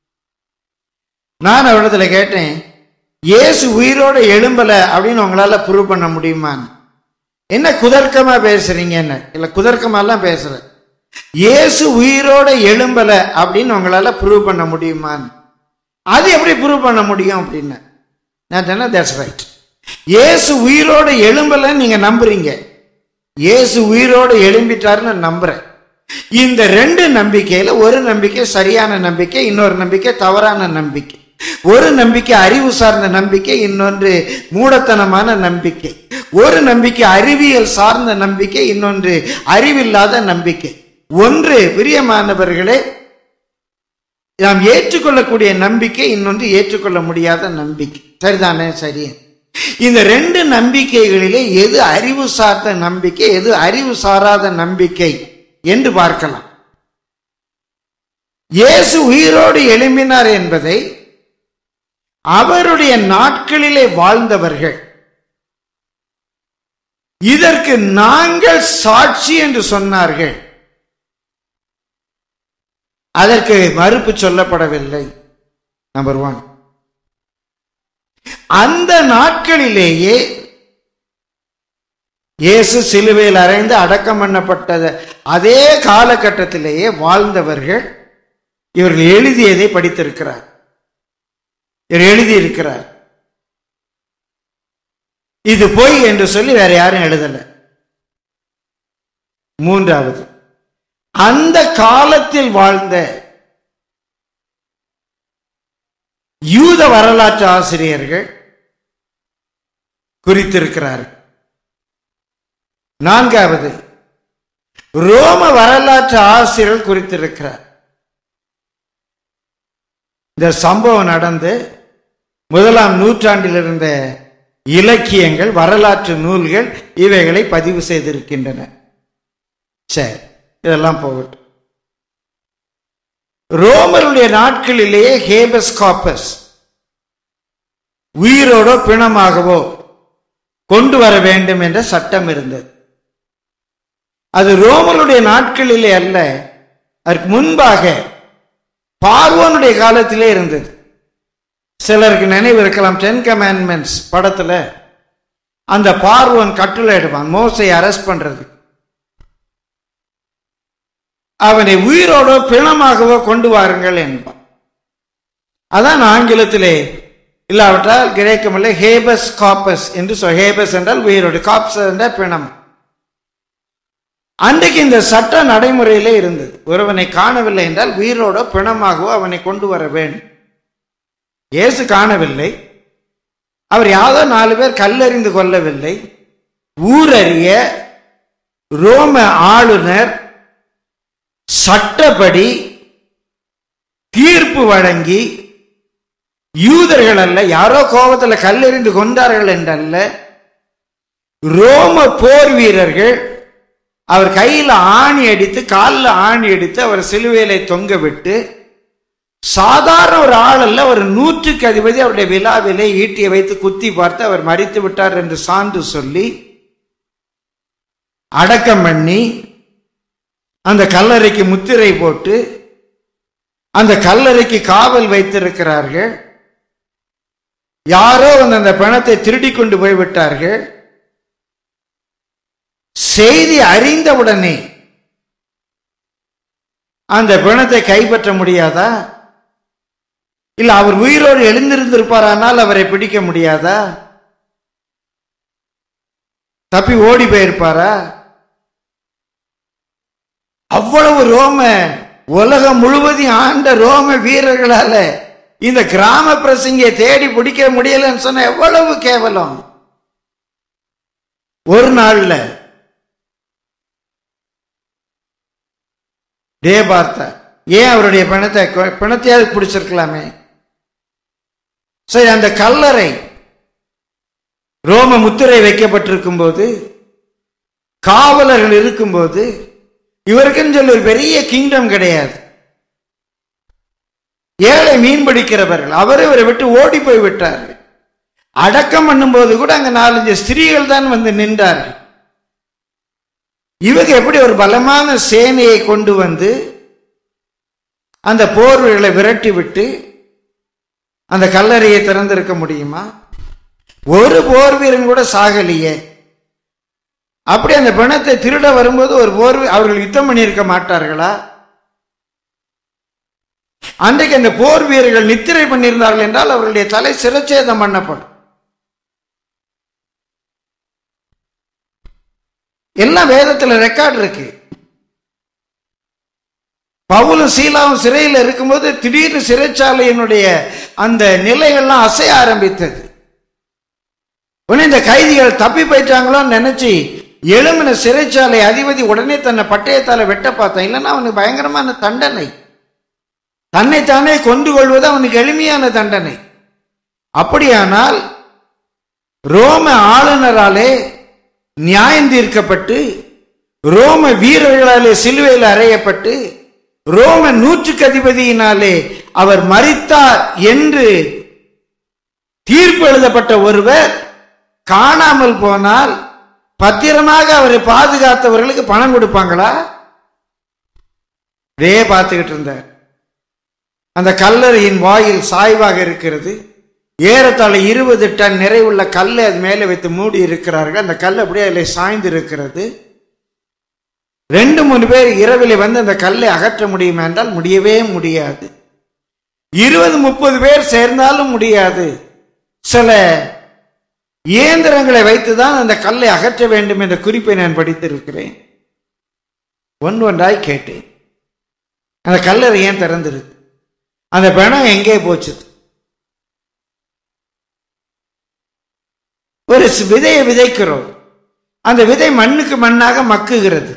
நான் அவரிடத்துல கேட்டேன் இயேசு உயிரோட எழும்பல அப்படின்னு உங்களால ப்ரூவ் பண்ண முடியுமான்னு என்ன குதர்க்கமா பேசுறீங்க என்ன இல்ல குதர்க்கமாலாம் பேசுற இயேசு உயிரோட எழும்பல அப்படின்னு உங்களால ப்ரூவ் பண்ண முடியுமான்னு அது எப்படி ப்ரூவ் பண்ண முடியும் அப்படின்னு நான் சொன்னேன் தட்ஸ் ரைட் இயேசு உயிரோட எழும்பலன்னு நீங்க நம்புறீங்க இயேசு உயிரோட எழும்பிட்டாருன்னு நான் நம்புறேன் இந்த ரெண்டு நம்பிக்கையில ஒரு நம்பிக்கை சரியான நம்பிக்கை இன்னொரு நம்பிக்கை தவறான நம்பிக்கை ஒரு நம்பிக்கை அறிவு சார்ந்த நம்பிக்கை இன்னொன்று மூடத்தனமான நம்பிக்கை ஒரு நம்பிக்கை அறிவியல் சார்ந்த நம்பிக்கை இன்னொன்று அறிவில்லாத நம்பிக்கை ஒன்று பிரியமானவர்களே நாம் ஏற்றுக்கொள்ளக்கூடிய நம்பிக்கை இன்னொன்று ஏற்றுக்கொள்ள முடியாத நம்பிக்கை சரிதானே சரி இந்த ரெண்டு நம்பிக்கைகளிலே எது அறிவு சார்ந்த நம்பிக்கை எது அறிவு சாராத நம்பிக்கை என்று பார்க்கலாம் இயேசு உயிரோடு எழும்பினார் என்பதை அவருடைய நாட்களிலே வாழ்ந்தவர்கள் இதற்கு நாங்கள் சாட்சி என்று சொன்னார்கள் அதற்கு மறுப்பு சொல்லப்படவில்லை நம்பர் ஒன் அந்த நாட்களிலேயே இயேசு சிலுவையில் அறைந்து அடக்கம் பண்ணப்பட்டது அதே காலகட்டத்திலேயே வாழ்ந்தவர்கள் இவர்கள் எழுதியதை படித்திருக்கிறார் இவர் எழுதியிருக்கிறார் இது பொய் என்று சொல்லி வேற யாரும் எழுதல மூன்றாவது அந்த காலத்தில் வாழ்ந்த யூத வரலாற்று ஆசிரியர்கள் குறித்திருக்கிறார்கள் நான்காவது ரோம வரலாற்று ஆசிரியர்கள் குறித்திருக்கிறார் இந்த சம்பவம் நடந்து முதலாம் நூற்றாண்டில் இருந்த இலக்கியங்கள் வரலாற்று நூல்கள் இவைகளை பதிவு செய்திருக்கின்றன சரி இதெல்லாம் போகட்டும் ரோமருடைய நாட்களிலேயே ஹேபஸ் காப்பஸ் உயிரோடோ பிணமாகவோ கொண்டு வர வேண்டும் என்ற சட்டம் இருந்தது அது ரோமருடைய நாட்களிலே அல்ல அதற்கு முன்பாக பார்வோனுடைய காலத்திலே இருந்தது சிலருக்கு நினைவு இருக்கலாம் டென் கமாண்ட்மெண்ட்ஸ் படத்துல அந்த பார்வோன் கட்டளை எடுப்பான் மோசை அரெஸ்ட் பண்றது அவனை உயிரோடோ பிணமாகவோ கொண்டு வாருங்கள் என்பான் அதான் ஆங்கிலத்திலே இல்லாவிட்டால் கிரேக்கமில்லை ஹேபஸ் காப்பஸ் என்று சொல் ஹேபஸ் என்றால் உயிரோடு காப்ஸ் என்றால் பிணம் அன்றைக்கு இந்த சட்ட நடைமுறையிலே இருந்தது ஒருவனை காணவில்லை என்றால் உயிரோடோ பிணமாகவோ அவனை கொண்டு வர வேண்டும் இயேசு காணவில்லை அவர் யாதோ நாலு பேர் கல்லறிந்து கொள்ளவில்லை ஊரறிய ரோம ஆளுநர் சட்டப்படி தீர்ப்பு வழங்கி யூதர்கள் அல்ல யாரோ கோபத்துல கல்லெறிந்து கொண்டார்கள் என்றல்ல ரோம போர் வீரர்கள் அவர் கையில் ஆணி அடித்து காலில் ஆணி அடித்து அவர் சிலுவையில தொங்க விட்டு சாதாரண ஒரு ஆள் அல்ல ஒரு நூற்றுக்கு அதிபதி அவருடைய விழாவிலே ஈட்டியை வைத்து குத்தி பார்த்து அவர் மறித்து விட்டார் என்று சான்று சொல்லி அடக்கம் பண்ணி அந்த கல்லறைக்கு முத்திரை போட்டு அந்த கல்லறைக்கு காவல் வைத்திருக்கிறார்கள் யாரோ வந்து அந்த பணத்தை திருடி கொண்டு போய்விட்டார்கள் செய்தி அறிந்தவுடனே அந்த பிணத்தை கைப்பற்ற முடியாதா இல்ல அவர் உயிரோடு எழுந்திருந்திருப்பாரானால் அவரை பிடிக்க முடியாதா தப்பி ஓடி போயிருப்பாரா அவ்வளவு ரோம உலகம் முழுவதையும் ஆண்ட ரோம வீரர்களால இந்த கிராம பிரசங்கியை தேடி பிடிக்க முடியலன்னு சொன்ன எவ்வளவு கேவலம் ஒரு நாள்ல டே பார்த்த ஏன் அவருடைய பிணத்தை பிணத்தையாவது பிடிச்சிருக்கலாமே சரி அந்த கல்லறை ரோம முத்திரை வைக்கப்பட்டிருக்கும் போது காவலர்கள் இருக்கும்போது இவருக்குன்னு சொல்லி ஒரு பெரிய கிங்டம் கிடையாது ஏழை மீன் பிடிக்கிறவர்கள் அவர் இவரை விட்டு ஓடி போய் விட்டார் அடக்கம் பண்ணும்போது கூட அங்க நாலஞ்சு ஸ்திரீகள் தான் வந்து நின்றார்கள் இவங்க எப்படி ஒரு பலமான சேனையை கொண்டு வந்து அந்த போர்வைகளை விரட்டி விட்டு அந்த கல்லறையை திறந்திருக்க முடியுமா ஒரு போர் வீரன் கூட சாகலையே அப்படி அந்த பிணத்தை திருட வரும்போது ஒரு போர் அவர்கள் யுத்தம் பண்ணியிருக்க மாட்டார்களா அன்றைக்கு அந்த போர் வீரர்கள் நித்திரை பண்ணியிருந்தார்கள் என்றால் அவர்களுடைய தலை சிரச்சேதம் பண்ணப்படும் எல்லாம் வேதத்துல ரெக்கார்ட் இருக்கு பவுலும் சீலாவும் சிறையில் இருக்கும்போது திடீர்னு சிறைச்சாலையினுடைய அந்த நிலைகள்லாம் அசைய ஆரம்பித்தது உடனே இந்த கைதிகள் தப்பி போயிட்டாங்களோன்னு நினைச்சு எழுமின சிறைச்சாலை அதிபதி உடனே தன்னை பட்டயத்தால வெட்ட பார்த்தான் இல்லைன்னா அவனுக்கு பயங்கரமான தண்டனை தன்னைத்தானே கொண்டு கொள்வது அவனுக்கு எளிமையான தண்டனை அப்படியானால் ரோம ஆளுநராலே நியாயம் தீர்க்கப்பட்டு ரோம வீரர்களாலே சிலுவையில் அறையப்பட்டு ரோம நூற்றுக்கு அதிபதியினாலே அவர் மறித்தார் என்று தீர்ப்பு எழுதப்பட்ட ஒருவர் காணாமல் போனால் பத்திரமாக அவரை பாதுகாத்தவர்களுக்கு பணம் கொடுப்பாங்களா இதே பார்த்துக்கிட்டு இருந்தார் அந்த கல்லறையின் வாயில் சாய்வாக இருக்கிறது ஏறத்தாழ இருபது டன் நிறைவுள்ள கல்லை அது மேலே வைத்து மூடி இருக்கிறார்கள் அந்த கல் அப்படியே அதில் சாய்ந்து இருக்கிறது ரெண்டு மூணு பேர் இரவிலே வந்து அந்த கல்லை அகற்ற முடியுமா என்றால் முடியவே முடியாது இருபது முப்பது பேர் சேர்ந்தாலும் முடியாது சில இயந்திரங்களை வைத்துதான் அந்த கல்லை அகற்ற வேண்டும் என்ற குறிப்பை நான் படித்திருக்கிறேன் ஒன்று ஒன்றாய் கேட்டேன் அந்த கல்லறை ஏன் திறந்திருக்கு அந்த பிணம் எங்கே போச்சு ஒரு விதையை விதைக்கிறோம் அந்த விதை மண்ணுக்கு மண்ணாக மக்குகிறது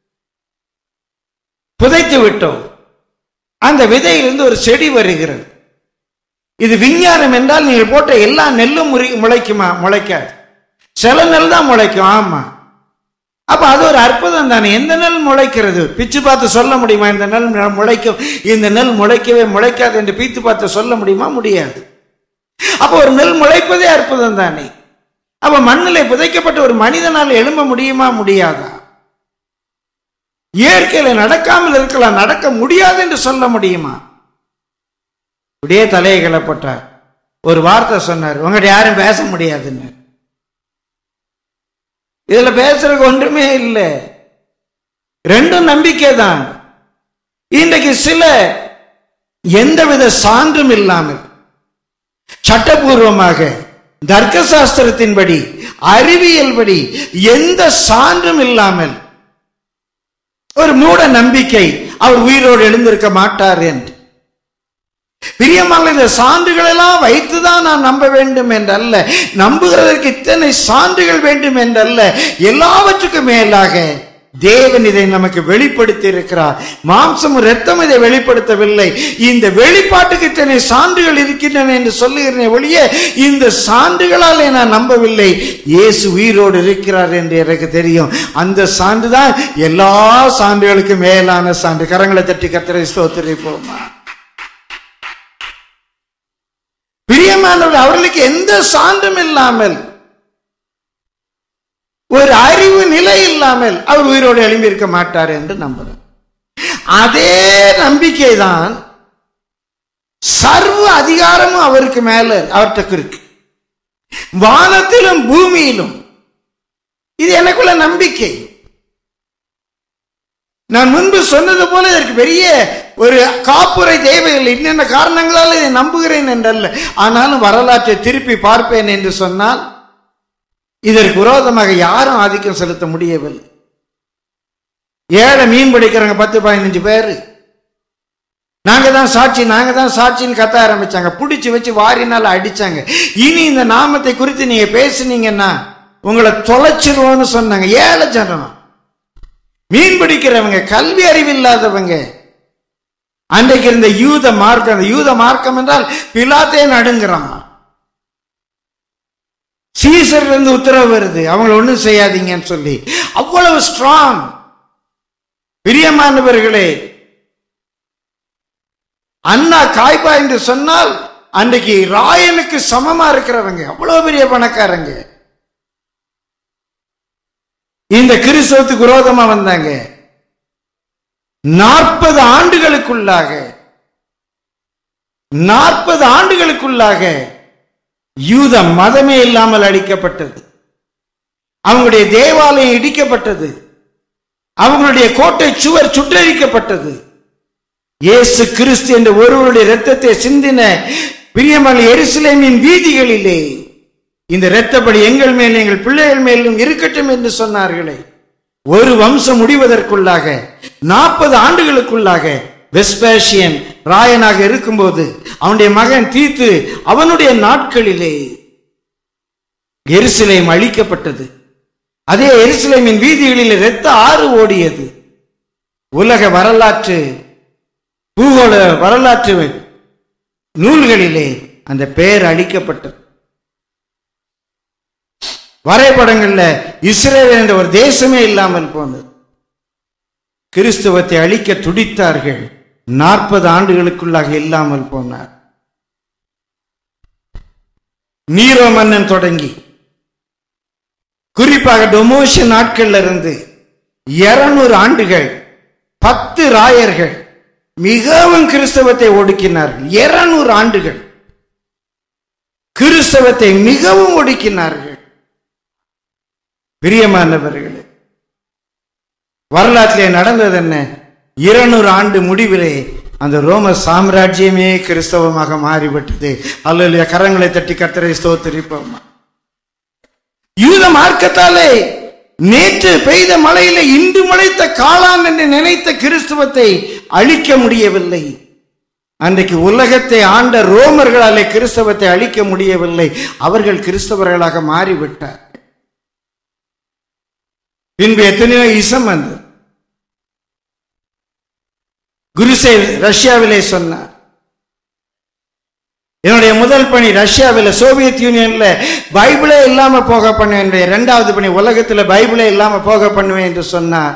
புதைத்து விட்டோம் அந்த விதையிலிருந்து ஒரு செடி வருகிறது இது விஞ்ஞானம் என்றால் நீங்கள் போட்ட எல்லா நெல்லும் முறி முளைக்குமா முளைக்காது சில நெல் தான் முளைக்கும் ஆமா அப்ப அது ஒரு அற்புதம் தானே எந்த நெல் முளைக்கிறது பிச்சு பார்த்து சொல்ல முடியுமா இந்த நெல் முளைக்கும் இந்த நெல் முளைக்கவே முளைக்காது என்று பீத்து பார்த்து சொல்ல முடியுமா முடியாது அப்ப ஒரு நெல் முளைப்பதே அற்புதம் தானே அப்ப மண்ணில் புதைக்கப்பட்ட ஒரு மனிதனால் எழும்ப முடியுமா முடியாதா இயற்கையில நடக்காமல் இருக்கலாம் நடக்க முடியாது என்று சொல்ல முடியுமா இப்படியே தலையை கிளப்பட்டார் ஒரு வார்த்தை சொன்னார் உங்கள்கிட்ட யாரும் பேச முடியாதுன்னு இதுல பேசுறதுக்கு ஒன்றுமே இல்லை ரெண்டும் நம்பிக்கை தான் இன்றைக்கு சில எந்தவித சான்றும் இல்லாமல் சட்டபூர்வமாக தர்க்க சாஸ்திரத்தின்படி அறிவியல் படி எந்த சான்றும் இல்லாமல் ஒரு மூட நம்பிக்கை அவர் உயிரோடு எழுந்திருக்க மாட்டார் என்று பிரியமான இந்த சான்றுகள் எல்லாம் வைத்துதான் நான் நம்ப வேண்டும் என்றல்ல நம்புகிறதற்கு இத்தனை சான்றுகள் வேண்டும் என்றல்ல எல்லாவற்றுக்கும் மேலாக தேவன் இதை நமக்கு வெளிப்படுத்தி இருக்கிறார் மாம்சம் ரத்தம் இதை வெளிப்படுத்தவில்லை இந்த வெளிப்பாட்டுக்கு இத்தனை சான்றுகள் இருக்கின்றன என்று சொல்லுகிறேன் ஒழிய இந்த சான்றுகளாலே நான் நம்பவில்லை இயேசு உயிரோடு இருக்கிறார் என்று எனக்கு தெரியும் அந்த சான்று தான் எல்லா சான்றுகளுக்கும் மேலான சான்று கரங்களை தட்டி கத்திரை ஸ்தோத்திரிப்போமா பிரியமானவர்கள் அவர்களுக்கு எந்த சான்றும் இல்லாமல் ஒரு அறிவு நிலை இல்லாமல் அவர் உயிரோடு எழும்பியிருக்க மாட்டார் என்று நம்புறோம் அதே நம்பிக்கை தான் சர்வ அதிகாரமும் அவருக்கு மேல அவர்கிட்ட இருக்கு வானத்திலும் பூமியிலும் இது எனக்குள்ள நம்பிக்கை நான் முன்பு சொன்னது போல இதற்கு பெரிய ஒரு காப்புரை தேவையில்லை என்னென்ன காரணங்களால் இதை நம்புகிறேன் என்றல்ல ஆனாலும் வரலாற்றை திருப்பி பார்ப்பேன் என்று சொன்னால் இதற்கு விரோதமாக யாரும் ஆதிக்கம் செலுத்த முடியவில்லை ஏழை மீன் பிடிக்கிறவங்க பத்து பதினஞ்சு பேர் நாங்க தான் சாட்சி நாங்க தான் சாட்சின்னு கத்த ஆரம்பிச்சாங்க பிடிச்சு வச்சு வாரினால அடிச்சாங்க இனி இந்த நாமத்தை குறித்து நீங்க பேசுனீங்கன்னா உங்களை தொலைச்சிருவோம்னு சொன்னாங்க ஏழை ஜனம் மீன் பிடிக்கிறவங்க கல்வி அறிவில்லாதவங்க அன்றைக்கு இருந்த யூத மார்க்கம் அந்த யூத மார்க்கம் என்றால் பிலாத்தே நடுங்கிறான் சீசர்ல இருந்து உத்தரவு வருது அவங்கள ஒண்ணும் செய்யாதீங்கன்னு சொல்லி அவ்வளவு ஸ்ட்ராங் பிரியமானவர்களே அண்ணா காய்பா என்று சொன்னால் அன்றைக்கு ராயனுக்கு சமமா இருக்கிறவங்க அவ்வளவு பெரிய பணக்காரங்க இந்த கிறிஸ்தவத்துக்கு விரோதமா வந்தாங்க நாற்பது ஆண்டுகளுக்குள்ளாக நாற்பது ஆண்டுகளுக்குள்ளாக யூத மதமே இல்லாமல் அழிக்கப்பட்டது அவங்களுடைய தேவாலயம் இடிக்கப்பட்டது அவங்களுடைய கோட்டை சுவர் சுற்றரிக்கப்பட்டது இயேசு கிறிஸ்து என்ற ஒருவருடைய இரத்தத்தை சிந்தின பிரியமான எருசலேமின் வீதிகளிலே இந்த இரத்தப்படி எங்கள் மேல் எங்கள் பிள்ளைகள் மேலும் இருக்கட்டும் என்று சொன்னார்களே ஒரு வம்சம் முடிவதற்குள்ளாக நாற்பது ஆண்டுகளுக்குள்ளாக வெஸ்பேஷியன் ராயனாக இருக்கும்போது அவனுடைய மகன் தீத்து அவனுடைய நாட்களிலே எருசலேம் அழிக்கப்பட்டது அதே எருசலேமின் வீதிகளில் இரத்த ஆறு ஓடியது உலக வரலாற்று பூகோள வரலாற்று நூல்களிலே அந்த பெயர் அழிக்கப்பட்டது வரைபடங்கள்ல இஸ்ரேல் என்ற ஒரு தேசமே இல்லாமல் போனது கிறிஸ்துவத்தை அழிக்க துடித்தார்கள் நாற்பது ஆண்டுகளுக்குள்ளாக இல்லாமல் போனார் நீரோ மன்னன் தொடங்கி குறிப்பாக டொமோஷன் நாட்கள்ல இருந்து இருநூறு ஆண்டுகள் பத்து ராயர்கள் மிகவும் கிறிஸ்தவத்தை ஒடுக்கினார்கள் இருநூறு ஆண்டுகள் கிறிஸ்தவத்தை மிகவும் ஒடுக்கினார்கள் பிரியமானவர்களே வரலாற்றிலே நடந்தது என்ன இருநூறு ஆண்டு முடிவிலே அந்த ரோம சாம்ராஜ்யமே கிறிஸ்தவமாக மாறிவிட்டது அல்ல கரங்களை தட்டி கத்தரை ஸ்தோத்திரிப்போம் யூத மார்க்கத்தாலே நேற்று பெய்த மழையில இன்று முளைத்த காளான் என்று நினைத்த கிறிஸ்துவத்தை அழிக்க முடியவில்லை அன்றைக்கு உலகத்தை ஆண்ட ரோமர்களாலே கிறிஸ்தவத்தை அழிக்க முடியவில்லை அவர்கள் கிறிஸ்தவர்களாக மாறிவிட்டார் பின்பு எத்தனையோ இசம் வந்தது குருசே ரஷ்யாவிலே சொன்னார் என்னுடைய முதல் பணி ரஷ்யாவில் சோவியத் யூனியன்ல பைபிளே இல்லாம போக பண்ணுவேன் என்னுடைய இரண்டாவது பணி உலகத்துல பைபிளே இல்லாம போக பண்ணுவேன் என்று சொன்னார்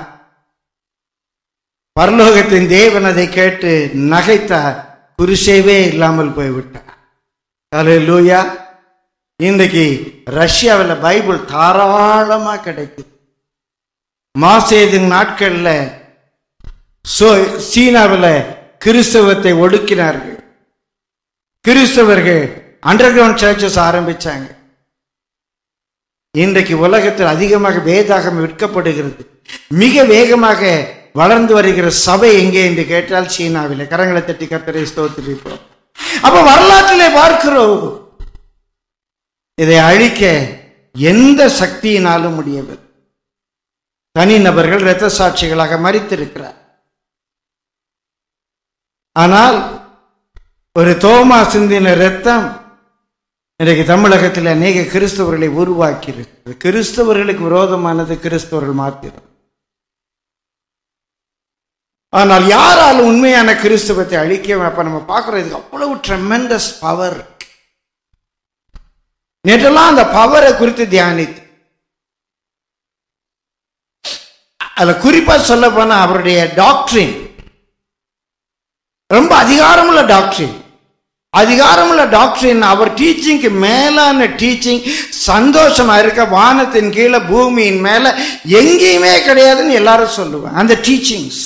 பரலோகத்தின் தேவன் அதை கேட்டு நகைத்தார் குருசேவே இல்லாமல் போய்விட்டார் லூயா இன்றைக்கு ரஷ்யாவில் பைபிள் தாராளமா கிடைக்குது மாசேது நாட்கள்ல சோ சீனாவில் கிறிஸ்தவத்தை ஒடுக்கினார்கள் கிறிஸ்தவர்கள் அண்டர் கிரவுண்ட் சர்ச்சஸ் ஆரம்பிச்சாங்க இன்றைக்கு உலகத்தில் அதிகமாக வேதாகம் விற்கப்படுகிறது மிக வேகமாக வளர்ந்து வருகிற சபை எங்கே என்று கேட்டால் சீனாவில் கரங்களை தட்டி கத்தரை ஸ்தோத்திரிப்போம் அப்ப வரலாற்றிலே பார்க்கிறோம் இதை அழிக்க எந்த சக்தியினாலும் முடியவில்லை தனிநபர்கள் இரத்த சாட்சிகளாக மறித்திருக்கிறார் ஆனால் ஒரு தோமா சிந்தின ரத்தம் இன்றைக்கு தமிழகத்தில் அநேக கிறிஸ்தவர்களை உருவாக்கி இருக்கிறது கிறிஸ்தவர்களுக்கு விரோதமானது கிறிஸ்தவர்கள் மாத்திரம் ஆனால் யாரால் உண்மையான கிறிஸ்தவத்தை அழிக்க அப்ப நம்ம பார்க்கிறோம் இதுக்கு அவ்வளவு ட்ரெமெண்டஸ் பவர் நேற்றெல்லாம் அந்த பவரை குறித்து தியானித்து அதுல குறிப்பா சொல்ல போனா அவருடைய டாக்டரின் ரொம்ப அதிகாரமுள்ள டாக்டரின் அதிகாரமுள்ள டாக்டரின் அவர் டீச்சிங்க்கு மேலான டீச்சிங் சந்தோஷமா இருக்க வானத்தின் கீழே பூமியின் மேல எங்கேயுமே கிடையாதுன்னு எல்லாரும் சொல்லுவாங்க அந்த டீச்சிங்ஸ்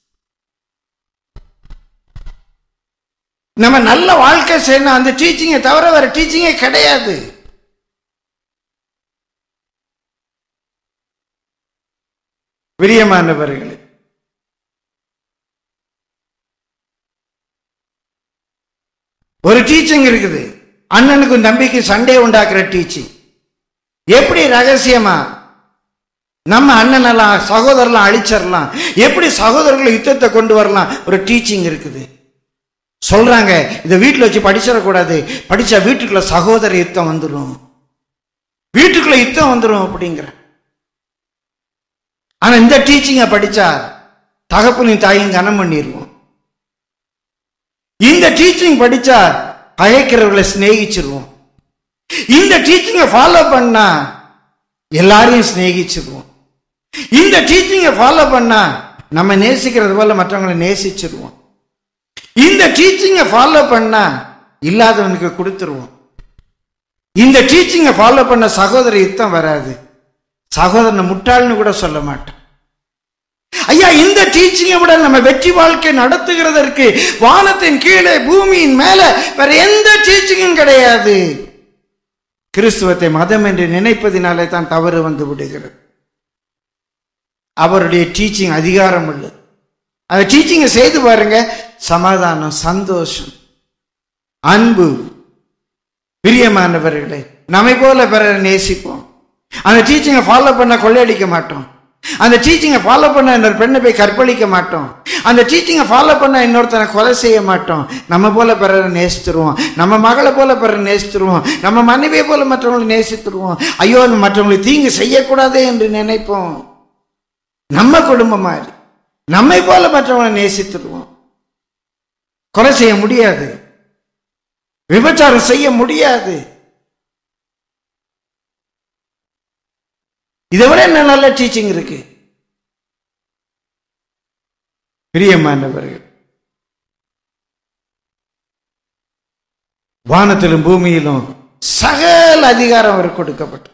நம்ம நல்ல வாழ்க்கை செய்யணும் அந்த டீச்சிங்கை தவிர வேற டீச்சிங்கே கிடையாது பிரியமானவர்களே ஒரு டீச்சிங் இருக்குது அண்ணனுக்கும் தம்பிக்கு சண்டை உண்டாக்குற டீச்சிங் எப்படி ரகசியமா நம்ம அண்ணனெல்லாம் சகோதரலாம் அழிச்சிடலாம் எப்படி சகோதரர்கள் யுத்தத்தை கொண்டு வரலாம் ஒரு டீச்சிங் இருக்குது சொல்றாங்க இதை வீட்டில் வச்சு படிச்சிடக்கூடாது படிச்சா வீட்டுக்குள்ள சகோதர யுத்தம் வந்துடும் வீட்டுக்குள்ள யுத்தம் வந்துடும் அப்படிங்கிற ஆனா இந்த டீச்சிங்கை படிச்சா தகப்பனையும் தாயும் கனம் பண்ணிடுவோம் இந்த டீச்சிங் படிச்சா பகைக்கிறவர்களை சிநேகிச்சிருவோம் இந்த டீச்சிங்கை ஃபாலோ பண்ணா எல்லாரையும் சிநேகிச்சிருவோம் இந்த டீச்சிங்கை ஃபாலோ பண்ணா நம்ம நேசிக்கிறது போல மற்றவங்களை நேசிச்சிருவோம் இந்த டீச்சிங்கை ஃபாலோ பண்ணா இல்லாதவனுக்கு கொடுத்துருவோம் இந்த டீச்சிங்கை ஃபாலோ பண்ண சகோதர யுத்தம் வராது சகோதரனை முட்டாள்னு கூட சொல்ல மாட்டேன் ஐயா இந்த டீச்சிங்கை விட நம்ம வெற்றி வாழ்க்கை நடத்துகிறதற்கு வானத்தின் கீழே பூமியின் மேல வேற எந்த டீச்சிங்கும் கிடையாது கிறிஸ்துவத்தை மதம் என்று நினைப்பதினாலே தான் தவறு வந்து விடுகிறது அவருடைய டீச்சிங் அதிகாரம் உள்ளது அந்த டீச்சிங்கை செய்து பாருங்க சமாதானம் சந்தோஷம் அன்பு பிரியமானவர்களே நம்மை போல பிறரை நேசிப்போம் அந்த டீச்சிங்கை ஃபாலோ பண்ண கொள்ளையடிக்க மாட்டோம் அந்த டீச்சிங்கை ஃபாலோ பண்ண இன்னொரு பெண்ணை போய் கற்பழிக்க மாட்டோம் அந்த டீச்சிங்கை ஃபாலோ பண்ண இன்னொருத்தனை கொலை செய்ய மாட்டோம் நம்ம போல பிறரை நேசித்துருவோம் நம்ம மகளை போல பிறரை நேசித்துருவோம் நம்ம மனைவியை போல மற்றவங்களை நேசித்துருவோம் ஐயோ மற்றவங்களுக்கு தீங்கு செய்யக்கூடாதே என்று நினைப்போம் நம்ம குடும்பம் மாதிரி நம்மை போல மற்றவங்களை நேசித்துருவோம் கொலை செய்ய முடியாது விபச்சாரம் செய்ய முடியாது இதை விட என்ன நல்ல டீச்சிங் இருக்கு பிரியமானவர்கள் வானத்திலும் பூமியிலும் சகல அதிகாரம் அவர் கொடுக்கப்பட்டது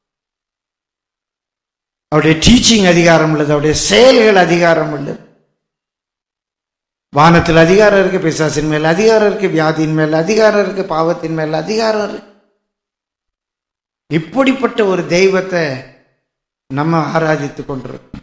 அவருடைய டீச்சிங் அதிகாரம் உள்ளது அவருடைய செயல்கள் அதிகாரம் உள்ளது வானத்தில் அதிகாரம் இருக்கு பிசாசின் மேல் அதிகாரம் இருக்கு வியாதியின் மேல் அதிகாரம் இருக்கு பாவத்தின் மேல் அதிகாரம் இருக்கு இப்படிப்பட்ட ஒரு தெய்வத்தை நம்ம ஆராதித்துக் கொண்டிருக்கோம்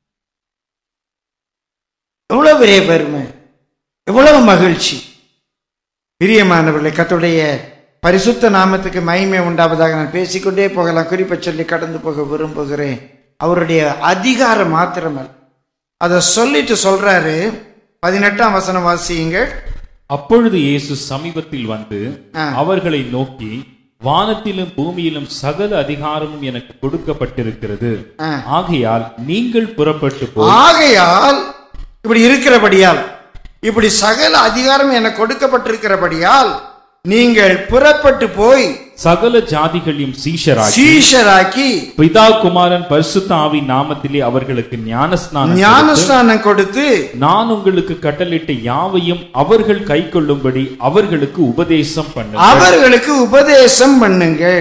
எவ்வளவு பெரிய பெருமை எவ்வளவு மகிழ்ச்சி பிரியமானவர்களை கத்துடைய பரிசுத்த நாமத்துக்கு மகிமை உண்டாவதாக நான் பேசிக்கொண்டே போகலாம் குறிப்பை சொல்லி கடந்து போக விரும்புகிறேன் அவருடைய அதிகாரம் மாத்திரமல்ல அதை சொல்லிட்டு சொல்றாரு பதினெட்டாம் வசனம் வாசியுங்கள் அப்பொழுது இயேசு சமீபத்தில் வந்து ஆ. அவர்களை நோக்கி வானத்திலும் பூமியிலும் சகல அதிகாரமும் எனக்கு கொடுக்கப்பட்டிருக்கிறது ஆ. ஆகையால் நீங்கள் புறப்பட்டு போய் ஆகையால் இப்படி இருக்கிறபடியால் இப்படி சகல அதிகாரம் எனக்கு கொடுக்கப்பட்டிருக்கிறபடியால் நீங்கள் புறப்பட்டு போய் சகல ஜாதிகளையும் சீஷராக்கி சீஷராக்கி பிதா குமாரன் பரிசுத்த ஆவி நாமத்திலே அவர்களுக்கு ஞானஸ்நானம் ஞானஸ்நானம் கொடுத்து நான் உங்களுக்கு கட்டளிட்ட யாவையும் அவர்கள் கைக்கொள்ளும்படி அவர்களுக்கு உபதேசம் பண்ணு அவர்களுக்கு உபதேசம் பண்ணுங்கள்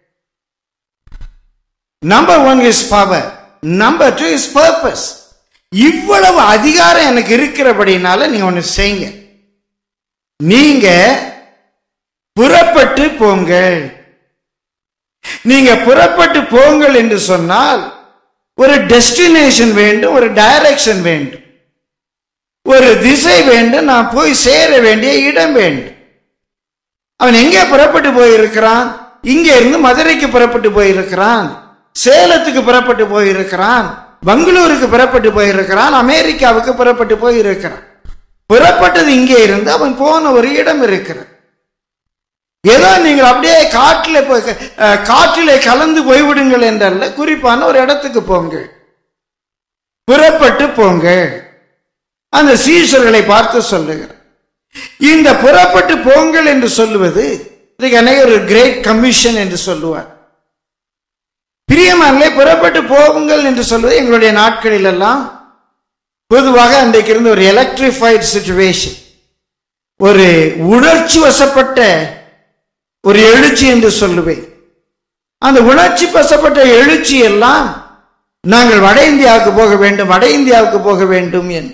number one is power number two is purpose இவ்வளவு அதிகாரம் எனக்கு இருக்கிறபடினால நீங்க ஒண்ணு செய்யுங்க நீங்க புறப்பட்டு போங்கள் நீங்க புறப்பட்டு போங்கள் என்று சொன்னால் ஒரு டெஸ்டினேஷன் வேண்டும் ஒரு டைரக்ஷன் வேண்டும் ஒரு திசை வேண்டும் நான் போய் சேர வேண்டிய இடம் வேண்டும் அவன் எங்கே புறப்பட்டு போயிருக்கிறான் இங்க இருந்து மதுரைக்கு புறப்பட்டு போயிருக்கிறான் சேலத்துக்கு புறப்பட்டு போயிருக்கிறான் பெங்களூருக்கு புறப்பட்டு போயிருக்கிறான் அமெரிக்காவுக்கு புறப்பட்டு போயிருக்கிறான் புறப்பட்டது இங்கே இருந்து அவன் போன ஒரு இடம் இருக்கிறது ஏதோ நீங்கள் அப்படியே காட்டில் போய் அஹ், காற்றிலே கலந்து போய்விடுங்கள் என்றல்ல குறிப்பான ஒரு இடத்துக்கு போங்க புறப்பட்டு போங்க அந்த சீஷர்களை பார்த்து சொல்லுகிறார் இந்த புறப்பட்டு போங்கள் என்று சொல்லுவது இதுக்கு அநேகர் ஒரு கிரேட் கமிஷன் என்று சொல்லுவார் பிரியமானே புறப்பட்டு போகுங்கள் என்று சொல்வது எங்களுடைய நாட்களில் எல்லாம் பொதுவாக அன்றைக்கு இருந்த ஒரு எலக்ட்ரிஃபைட் சுச்சுவேஷன் ஒரு உணர்ச்சி வசப்பட்ட ஒரு எழுச்சி என்று சொல்லுவேன் அந்த உணர்ச்சி வசப்பட்ட எழுச்சி எல்லாம் நாங்கள் வட இந்தியாவுக்கு போக வேண்டும் வட இந்தியாவுக்கு போக வேண்டும் என்று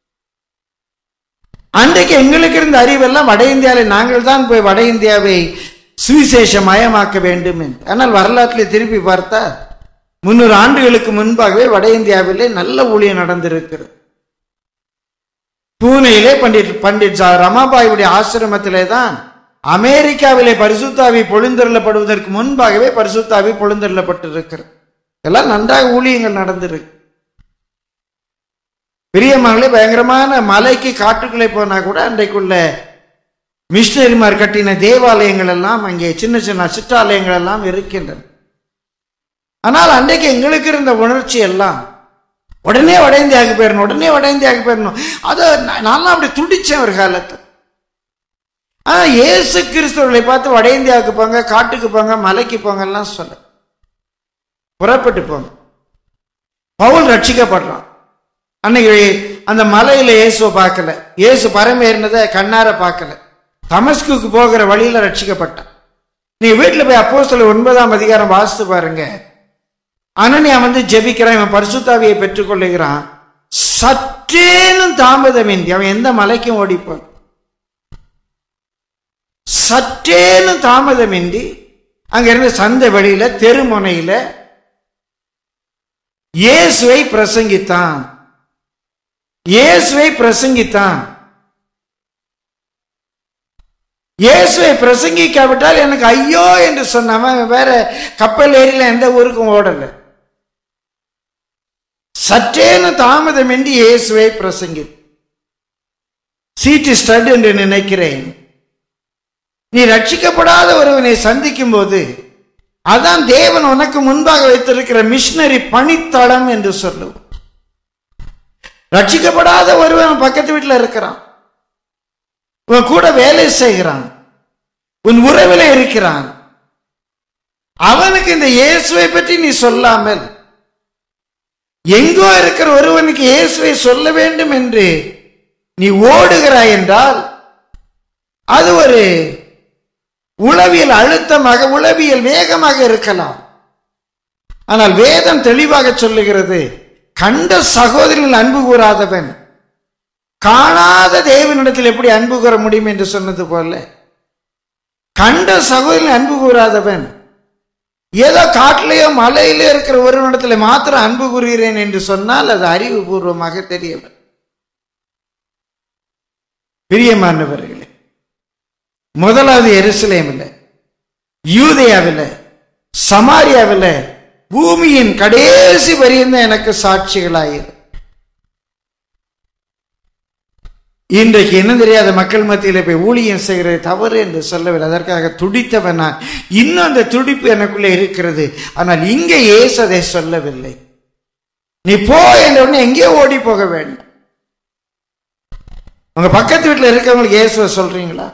அன்றைக்கு எங்களுக்கு இருந்த அறிவெல்லாம் வட இந்தியாவில் நாங்கள் தான் போய் வட இந்தியாவை சுவிசேஷமயமாக்க வேண்டும் என்று ஆனால் வரலாற்றிலே திருப்பி பார்த்தா முன்னூறு ஆண்டுகளுக்கு முன்பாகவே வட இந்தியாவிலே நல்ல ஊழியம் நடந்திருக்கிறது பூனேயிலே பண்டிட் பண்டிட் ஜா- ரமாபாயுடைய ஆசிரமத்திலே தான் அமெரிக்காவிலே பரிசுத்தாவி பொழுந்தருளப்படுவதற்கு முன்பாகவே பரிசுத்தாவி பொழுந்தருளப்பட்டிருக்கிறது எல்லாம் நன்றாக ஊழியங்கள் நடந்திருக்கு பெரியமகளே பயங்கரமான மலைக்கு காட்டுக்குள்ளே போனா கூட அன்றைக்குள்ள மிஷினரிமார் கட்டின தேவாலயங்கள் எல்லாம் அங்கே சின்ன சின்ன சிற்றாலயங்கள் எல்லாம் இருக்கின்றன ஆனால் அன்றைக்கு எங்களுக்கு இருந்த உணர்ச்சி எல்லாம் உடனே வட இந்தியாவுக்கு போயிடணும் உடனே வட இந்தியாவுக்கு போயிடணும் அதை நான் நான்லாம் அப்படி துடிச்சேன் ஒரு காலத்தில் ஆனா இயேசு கிறிஸ்தவர்களை பார்த்து வட இந்தியாவுக்கு போங்க காட்டுக்கு போங்க மலைக்கு போங்கலாம் சொல்ல புறப்பட்டு போங்க பவுல் ரட்சிக்கப்படுறான் அன்னைக்கு அந்த மலையில இயேசுவை பார்க்கல இயேசு பரமேறினதை கண்ணார பார்க்கல தமஸ்குக்கு போகிற வழியில ரட்சிக்கப்பட்டான் நீ வீட்டுல போய் அப்போ ஒன்பதாம் அதிகாரம் வாசித்து பாருங்க அனனியா வந்து ஜெபிக்கிறான் இவன் பரிசுத்தாவியை பெற்றுக்கொள்ளுகிறான் சற்றேனும் தாமதமின்றி அவன் எந்த மலைக்கும் ஓடிப்பான் சற்றேனும் தாமதமின்றி அங்க இருந்த சந்தை வெளியில தெருமுனையில இயேசுவை பிரசங்கித்தான் இயேசுவை பிரசங்கித்தான் இயேசுவை பிரசங்கிக்காவிட்டால் எனக்கு ஐயோ என்று சொன்னவன் வேற கப்பல் ஏரியில எந்த ஊருக்கும் ஓடல சற்றேனு தாமதமின்றி இயேசுவை பிரசங்கி சீட்டு ஸ்டட் என்று நினைக்கிறேன் நீ ரட்சிக்கப்படாத ஒருவனை சந்திக்கும் போது அதான் தேவன் உனக்கு முன்பாக வைத்திருக்கிற மிஷினரி பணித்தளம் என்று சொல்லுவோம் ரட்சிக்கப்படாத ஒருவன் பக்கத்து வீட்டில் இருக்கிறான் உன் கூட வேலை செய்கிறான் உன் உறவில இருக்கிறான் அவனுக்கு இந்த இயேசுவை பற்றி நீ சொல்லாமல் எங்கோ இருக்கிற ஒருவனுக்கு இயேசுவை சொல்ல வேண்டும் என்று நீ ஓடுகிறாய் என்றால் அது ஒரு உளவியல் அழுத்தமாக உளவியல் வேகமாக இருக்கலாம் ஆனால் வேதம் தெளிவாக சொல்லுகிறது கண்ட சகோதரிகள் அன்பு கூறாதவன் காணாத தேவனிடத்தில் எப்படி அன்பு கூற முடியும் என்று சொன்னது போல கண்ட சகோதரில் அன்பு கூறாதவன் ஏதோ காட்டிலேயோ மலையிலோ இருக்கிற ஒரு இடத்துல மாத்திரம் அன்பு கூறுகிறேன் என்று சொன்னால் அது அறிவுபூர்வமாக தெரியவர் பிரியமானவர்களே முதலாவது எருசலேமில் யூதேயாவில் சமாரியாவில் பூமியின் கடைசி வரியும் எனக்கு சாட்சிகளாயிரு இன்றைக்கு என்ன தெரியாத மக்கள் மத்தியில் போய் ஊழியம் செய்கிறது தவறு என்று சொல்லவில்லை அதற்காக துடித்தவன் நான் இன்னும் அந்த துடிப்பு எனக்குள்ளே இருக்கிறது ஆனால் இங்கே இயேசு அதை சொல்லவில்லை நீ போ என்ற உடனே எங்கேயோ ஓடி போக வேண்டும் உங்க பக்கத்து வீட்டில் இருக்கவங்களுக்கு இயேசுவை சொல்றீங்களா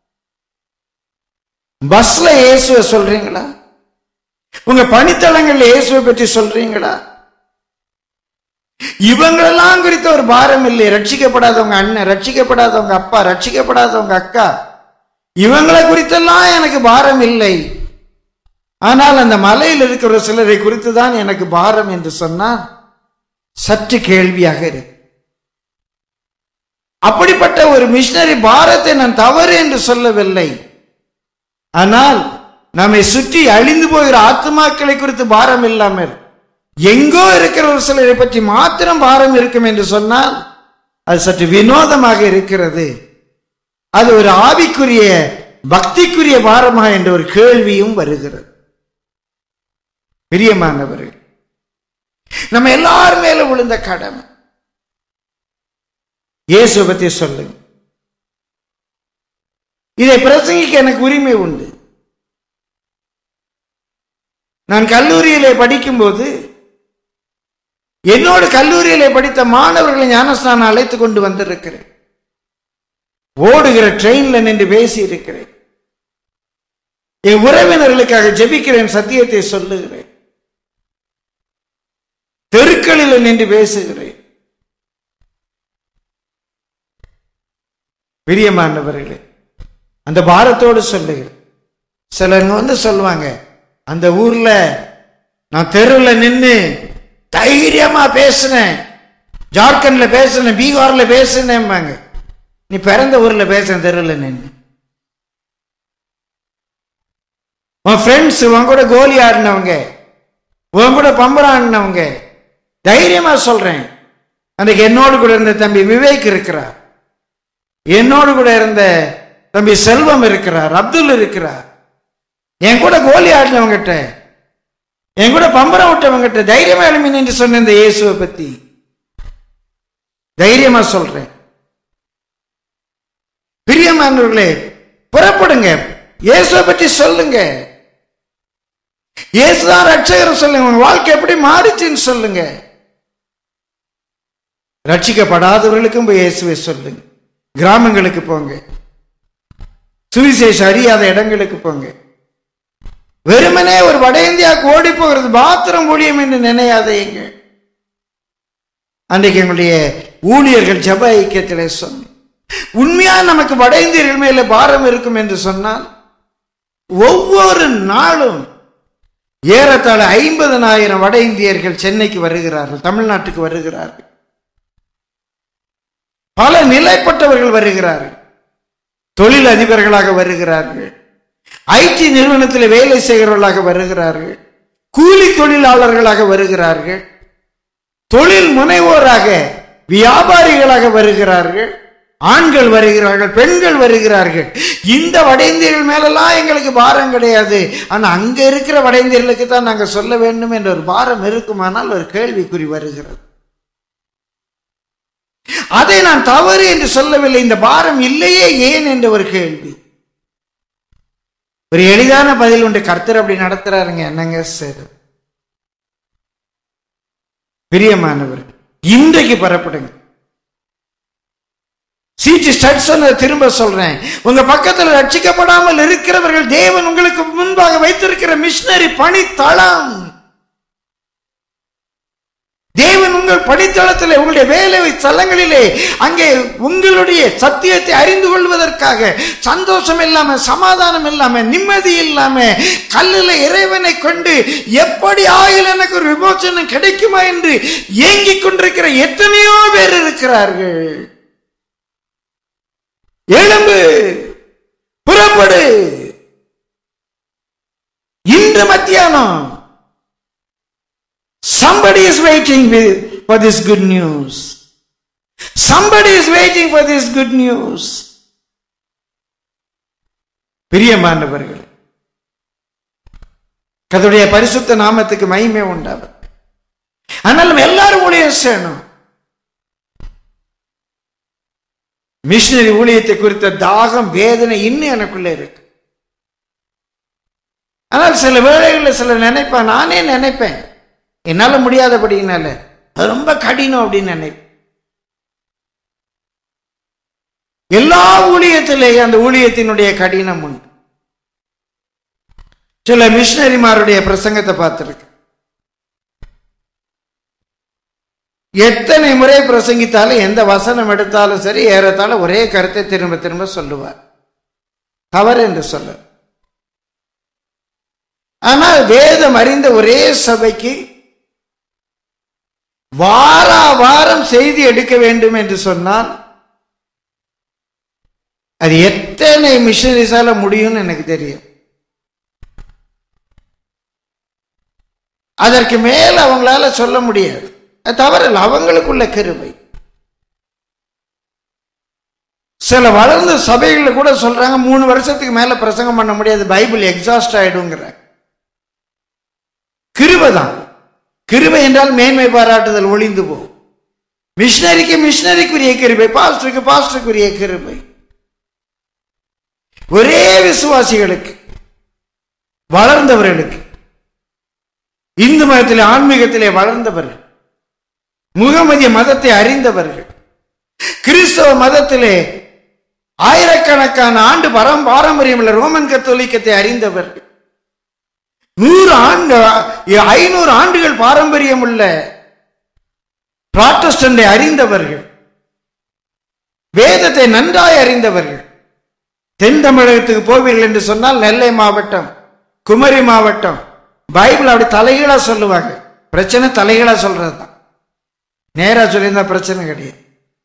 பஸ்ல இயேசுவை சொல்றீங்களா உங்க பணித்தளங்கள்ல இயேசுவை பற்றி சொல்றீங்களா இவங்களெல்லாம் குறித்த ஒரு பாரம் இல்லை ரட்சிக்கப்படாதவங்க அண்ணன் ரட்சிக்கப்படாதவங்க அப்பா ரட்சிக்கப்படாதவங்க அக்கா இவங்களை குறித்தெல்லாம் எனக்கு பாரம் இல்லை ஆனால் அந்த மலையில் இருக்கிற சிலரை குறித்து தான் எனக்கு பாரம் என்று சொன்னால் சற்று கேள்வியாக இருக்கு அப்படிப்பட்ட ஒரு மிஷினரி பாரத்தை நான் தவறு என்று சொல்லவில்லை ஆனால் நம்மை சுற்றி அழிந்து போகிற ஆத்மாக்களை குறித்து பாரம் இல்லாமல் எங்கோ இருக்கிற ஒரு சிலரை பற்றி மாத்திரம் பாரம் இருக்கும் என்று சொன்னால் அது சற்று வினோதமாக இருக்கிறது அது ஒரு ஆவிக்குரிய பக்திக்குரிய பாரமா என்ற ஒரு கேள்வியும் வருகிறது பிரியமானவர்கள் நம்ம எல்லார் மேல விழுந்த கடமை இயேசு பத்தி சொல்லுங்க இதை பிரசங்கிக்க எனக்கு உரிமை உண்டு நான் கல்லூரியிலே படிக்கும்போது என்னோடு கல்லூரியிலே படித்த மாணவர்களை ஞானஸ்தானம் அழைத்து கொண்டு வந்திருக்கிறேன் ஓடுகிற ட்ரெயின்ல நின்று பேசி இருக்கிறேன் என் உறவினர்களுக்காக ஜெபிக்கிறேன் சத்தியத்தை சொல்லுகிறேன் தெருக்களில் நின்று பேசுகிறேன் பிரியமானவர்களே அந்த பாரத்தோடு சொல்லுகிறேன் சிலருங்க வந்து சொல்லுவாங்க அந்த ஊர்ல நான் தெருவில் நின்று தைரியமா பேசினேன் ஜார்க்கண்ட்ல பேசினேன் பீகார்ல பேசினேன்பாங்க நீ பிறந்த ஊர்ல பேச தெருவில் நின்று உன் ஃப்ரெண்ட்ஸ் உன் கூட கோலி ஆடினவங்க உன் கூட பம்பரம் ஆடினவங்க தைரியமா சொல்றேன் அன்றைக்கு என்னோடு கூட இருந்த தம்பி விவேக் இருக்கிறார் என்னோடு கூட இருந்த தம்பி செல்வம் இருக்கிறார் அப்துல் இருக்கிறார் என் கூட கோலி ஆடினவங்கிட்ட என் கூட பம்பரம் விட்டவங்கிட்ட தைரியமா எழுமி நின்று சொன்ன இந்த இயேசுவை பத்தி தைரியமா சொல்றேன் பிரியமானவர்களே புறப்படுங்க இயேசுவை பற்றி சொல்லுங்க இயேசுதான் ரட்சகர் சொல்லுங்க உங்க வாழ்க்கை எப்படி மாறிச்சுன்னு சொல்லுங்க ரட்சிக்கப்படாதவர்களுக்கும் போய் இயேசுவை சொல்லுங்க கிராமங்களுக்கு போங்க சுவிசேஷம் அறியாத இடங்களுக்கு போங்க வெறுமனே ஒரு வட இந்தியாவுக்கு ஓடி போகிறது பாத்திரம் ஊழியம் என்று நினையாதேங்க அன்றைக்கு எங்களுடைய ஊழியர்கள் ஜப ஐக்கியத்திலே சொன்னேன் உண்மையா நமக்கு வட இந்தியர்கள் மேல பாரம் இருக்கும் என்று சொன்னால் ஒவ்வொரு நாளும் ஏறத்தாழ ஐம்பதனாயிரம் வட இந்தியர்கள் சென்னைக்கு வருகிறார்கள் தமிழ்நாட்டுக்கு வருகிறார்கள் பல நிலைப்பட்டவர்கள் வருகிறார்கள் தொழில் அதிபர்களாக வருகிறார்கள் ஐடி நிறுவனத்தில் வேலை செய்கிறவர்களாக வருகிறார்கள் கூலி தொழிலாளர்களாக வருகிறார்கள் தொழில் முனைவோராக வியாபாரிகளாக வருகிறார்கள் ஆண்கள் வருகிறார்கள் பெண்கள் வருகிறார்கள் இந்த வட இந்தியர்கள் மேலெல்லாம் எங்களுக்கு பாரம் கிடையாது ஆனா அங்க இருக்கிற வட இந்தியர்களுக்கு தான் நாங்க சொல்ல வேண்டும் என்ற ஒரு பாரம் இருக்குமானால் ஒரு கேள்விக்குறி வருகிறது அதை நான் தவறு என்று சொல்லவில்லை இந்த பாரம் இல்லையே ஏன் என்ற ஒரு கேள்வி ஒரு எளிதான பதில் உண்டு கர்த்தர் அப்படி நடத்துறாருங்க என்னங்க சரி பிரியமானவர் இன்றைக்கு பரப்படுங்க சீச்சி ஸ்டட் சொன்னதை திரும்ப சொல்றேன் உங்க பக்கத்தில் ரட்சிக்கப்படாமல் இருக்கிறவர்கள் தேவன் உங்களுக்கு முன்பாக வைத்திருக்கிற மிஷினரி பணித்தளம் தேவன் உங்கள் படித்தளத்திலே உங்களுடைய வேலை ஸ்தலங்களிலே அங்கே உங்களுடைய சத்தியத்தை அறிந்து கொள்வதற்காக சந்தோஷம் இல்லாம சமாதானம் இல்லாம நிம்மதி இல்லாம கல்லில் இறைவனை கொண்டு எப்படி ஆயில் எனக்கு ஒரு விமோசனம் கிடைக்குமா என்று ஏங்கிக் கொண்டிருக்கிற எத்தனையோ பேர் இருக்கிறார்கள் எழும்பு புறப்படு இன்று மத்தியானம் Somebody is waiting with, for this good news. Somebody is waiting for this good news. பிரியமானவர்கள் கதுடைய பரிசுத்த நாமத்துக்கு மகிமை உண்டாவர் ஆனால் நம்ம எல்லாரும் ஊழியம் செய்யணும் மிஷினரி ஊழியத்தை குறித்த தாகம் வேதனை இன்னும் எனக்குள்ள இருக்கு ஆனால் சில வேளைகளில் சிலர் நினைப்பேன் நானே நினைப்பேன் என்னால முடியாதபடினால அது ரொம்ப கடினம் அப்படின்னு நினைப்பேன் எல்லா ஊழியத்திலேயும் அந்த ஊழியத்தினுடைய கடினம் உண்டு சில மிஷினரிமாருடைய பிரசங்கத்தை பார்த்திருக்கு எத்தனை முறை பிரசங்கித்தாலும் எந்த வசனம் எடுத்தாலும் சரி ஏறத்தாலும் ஒரே கருத்தை திரும்ப திரும்ப சொல்லுவார் தவறு என்று சொல்ல ஆனால் வேதம் அறிந்த ஒரே சபைக்கு வாரா வாரம் செய்தி எடுக்க வேண்டும் என்று சொன்னால் அது எத்தனை மிஷனரிஸால முடியும்னு எனக்கு தெரியும் அதற்கு மேல அவங்களால சொல்ல முடியாது அது தவறல்ல அவங்களுக்குள்ள கிருபை சில வளர்ந்த சபைகளில் கூட சொல்றாங்க மூணு வருஷத்துக்கு மேல பிரசங்கம் பண்ண முடியாது பைபிள் எக்ஸாஸ்ட் ஆயிடுங்கிற கிருபை தான் கிருபை என்றால் மேன்மை பாராட்டுதல் ஒளிந்து போகும் மிஷினரிக்கு மிஷினரிக்குரிய கிருபை பாஸ்டருக்கு பாஸ்டருக்குரிய கிருபை ஒரே விசுவாசிகளுக்கு வளர்ந்தவர்களுக்கு இந்து மதத்திலே ஆன்மீகத்திலே வளர்ந்தவர்கள் முகமதிய மதத்தை அறிந்தவர்கள் கிறிஸ்தவ மதத்திலே ஆயிரக்கணக்கான ஆண்டு பரம் பாரம்பரியம் உள்ள ரோமன் கத்தோலிக்கத்தை அறிந்தவர்கள் நூறு ஆண்டு ஐநூறு ஆண்டுகள் பாரம்பரியம் உள்ள புராட்டஸ்டண்டை அறிந்தவர்கள் வேதத்தை நன்றாய் அறிந்தவர்கள் தென் தமிழகத்துக்கு போவீர்கள் என்று சொன்னால் நெல்லை மாவட்டம் குமரி மாவட்டம் பைபிள் அப்படி தலைகீழா சொல்லுவாங்க பிரச்சனை தலைகீழா சொல்றது தான் நேரா சொல்லியிருந்தா பிரச்சனை கிடையாது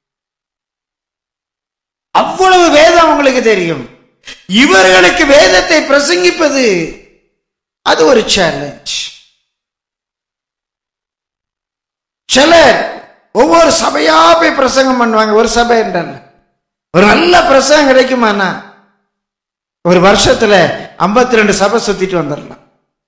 அவ்வளவு வேதம் அவங்களுக்கு தெரியும் இவர்களுக்கு வேதத்தை பிரசங்கிப்பது அது ஒரு சேலஞ்ச் சிலர் ஒவ்வொரு சபையா போய் பிரசங்கம் பண்ணுவாங்க ஒரு சபை என்றல்ல ஒரு நல்ல பிரசங்கம் கிடைக்குமாண்ணா ஒரு வருஷத்துல 52 ரெண்டு சபை சுத்திட்டு வந்துடலாம்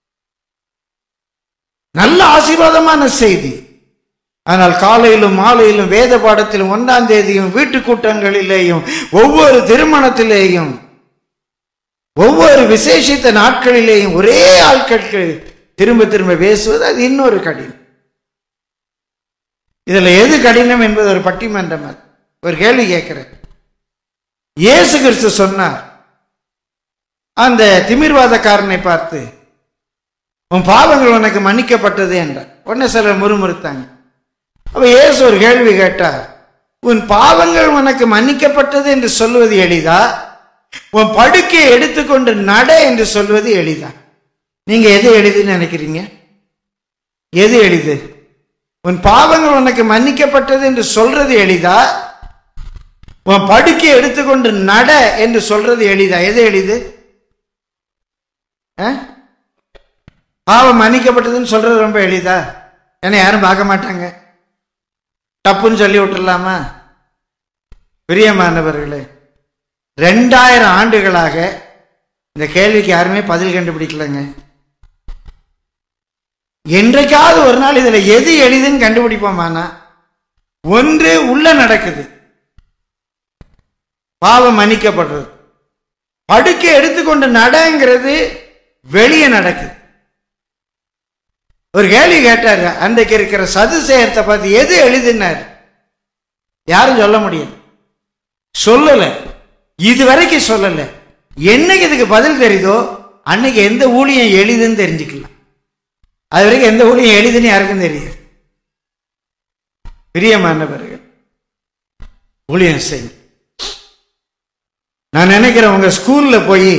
நல்ல ஆசீர்வாதமான செய்தி ஆனால் காலையிலும் மாலையிலும் வேத பாடத்திலும் ஒன்றாம் தேதியும் வீட்டு கூட்டங்களிலேயும் ஒவ்வொரு திருமணத்திலேயும் ஒவ்வொரு விசேஷித்த நாட்களிலேயும் ஒரே ஆட்களுக்கு திரும்ப திரும்ப பேசுவது அது இன்னொரு கடினம் இதுல எது கடினம் என்பது ஒரு பட்டிமன்றம் அது. ஒரு கேள்வி கேட்கிறேன் இயேசு கிறிஸ்து சொன்னார் அந்த திமிர்வாதக்காரனை பார்த்து உன் பாவங்கள் உனக்கு மன்னிக்கப்பட்டது என்றார் உடனே சிலர் முறுமுறுத்தாங்க அப்ப இயேசு ஒரு கேள்வி கேட்டார் உன் பாவங்கள் உனக்கு மன்னிக்கப்பட்டது என்று சொல்வது எளிதா உன் படுக்கையை எடுத்துக்கொண்டு நட என்று சொல்வது எளிதா நீங்க எது எளிதுன்னு நினைக்கிறீங்க எது எளிது உன் பாவங்கள் உனக்கு மன்னிக்கப்பட்டது என்று சொல்றது எளிதா உன் படுக்கையை எடுத்துக்கொண்டு நட என்று சொல்றது எளிதா எது எளிது ஆ? பாவம் மன்னிக்கப்பட்டதுன்னு சொல்றது ரொம்ப எளிதா ஏன்னா யாரும் பார்க்க மாட்டாங்க தப்புன்னு சொல்லி விட்டுறலாமா பிரியமானவர்களே ரெண்டாயிரம் ஆண்டுகளாக இந்த கேள்விக்கு யாருமே பதில் கண்டுபிடிக்கலங்க என்றைக்காவது ஒரு நாள் இதுல எது எளிதுன்னு கண்டுபிடிப்போமானா ஒன்று உள்ள நடக்குது பாவம் மன்னிக்கப்படுறது படுக்கை எடுத்துக்கொண்டு நடங்கிறது வெளியே நடக்குது ஒரு கேள்வி கேட்டாரு அன்றைக்கு இருக்கிற சதுசேயத்தை பார்த்து எது எளிதுன்னாரு யாரும் சொல்ல முடியாது சொல்லல இது வரைக்கும் சொல்லல என்னைக்கு இதுக்கு பதில் தெரியுதோ அன்னைக்கு எந்த ஊழியம் எளிதுன்னு தெரிஞ்சுக்கலாம் அது வரைக்கும் எந்த ஊழியம் எளிதுன்னு யாருக்கும் தெரியாது பிரியமானவர்கள் ஊழியம் செய்யும் நான் நினைக்கிறேன் உங்க ஸ்கூல்ல போய்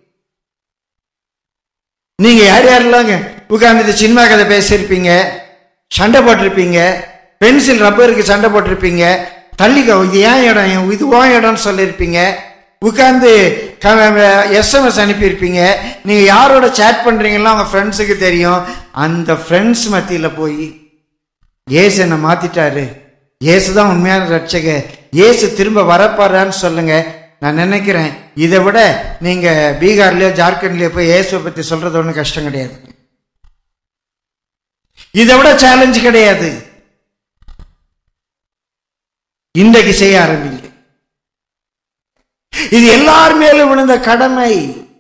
நீங்க யார் யாரெல்லாங்க உட்கார்ந்துட்டு சினிமா கதை பேசியிருப்பீங்க சண்டை போட்டிருப்பீங்க பென்சில் ரப்பருக்கு சண்டை போட்டிருப்பீங்க தள்ளி க- இது ஏன் இடம் இது உன் இடம்னு சொல்லியிருப்பீங்க உட்கார்ந்து எஸ்எம்எஸ் அனுப்பியிருப்பீங்க நீங்க யாரோட சேட் பண்றீங்களோ அவங்க ஃப்ரெண்ட்ஸுக்கு தெரியும் அந்த ஃப்ரெண்ட்ஸ் மத்தியில போய் இயேசு என்னை மாத்திட்டாரு இயேசு தான் உண்மையான ரட்சக இயேசு திரும்ப வரப்பாரான்னு சொல்லுங்க நான் நினைக்கிறேன் இதை விட நீங்க பீகார்லயோ ஜார்க்கண்ட்லயோ போய் இயேசுவை பத்தி சொல்றது ஒன்றும் கஷ்டம் கிடையாது இதை விட சேலஞ்ச் கிடையாது இன்றைக்கு செய்ய ஆரம்பிங்க இது எல்லார் மேலும் விழுந்த கடமை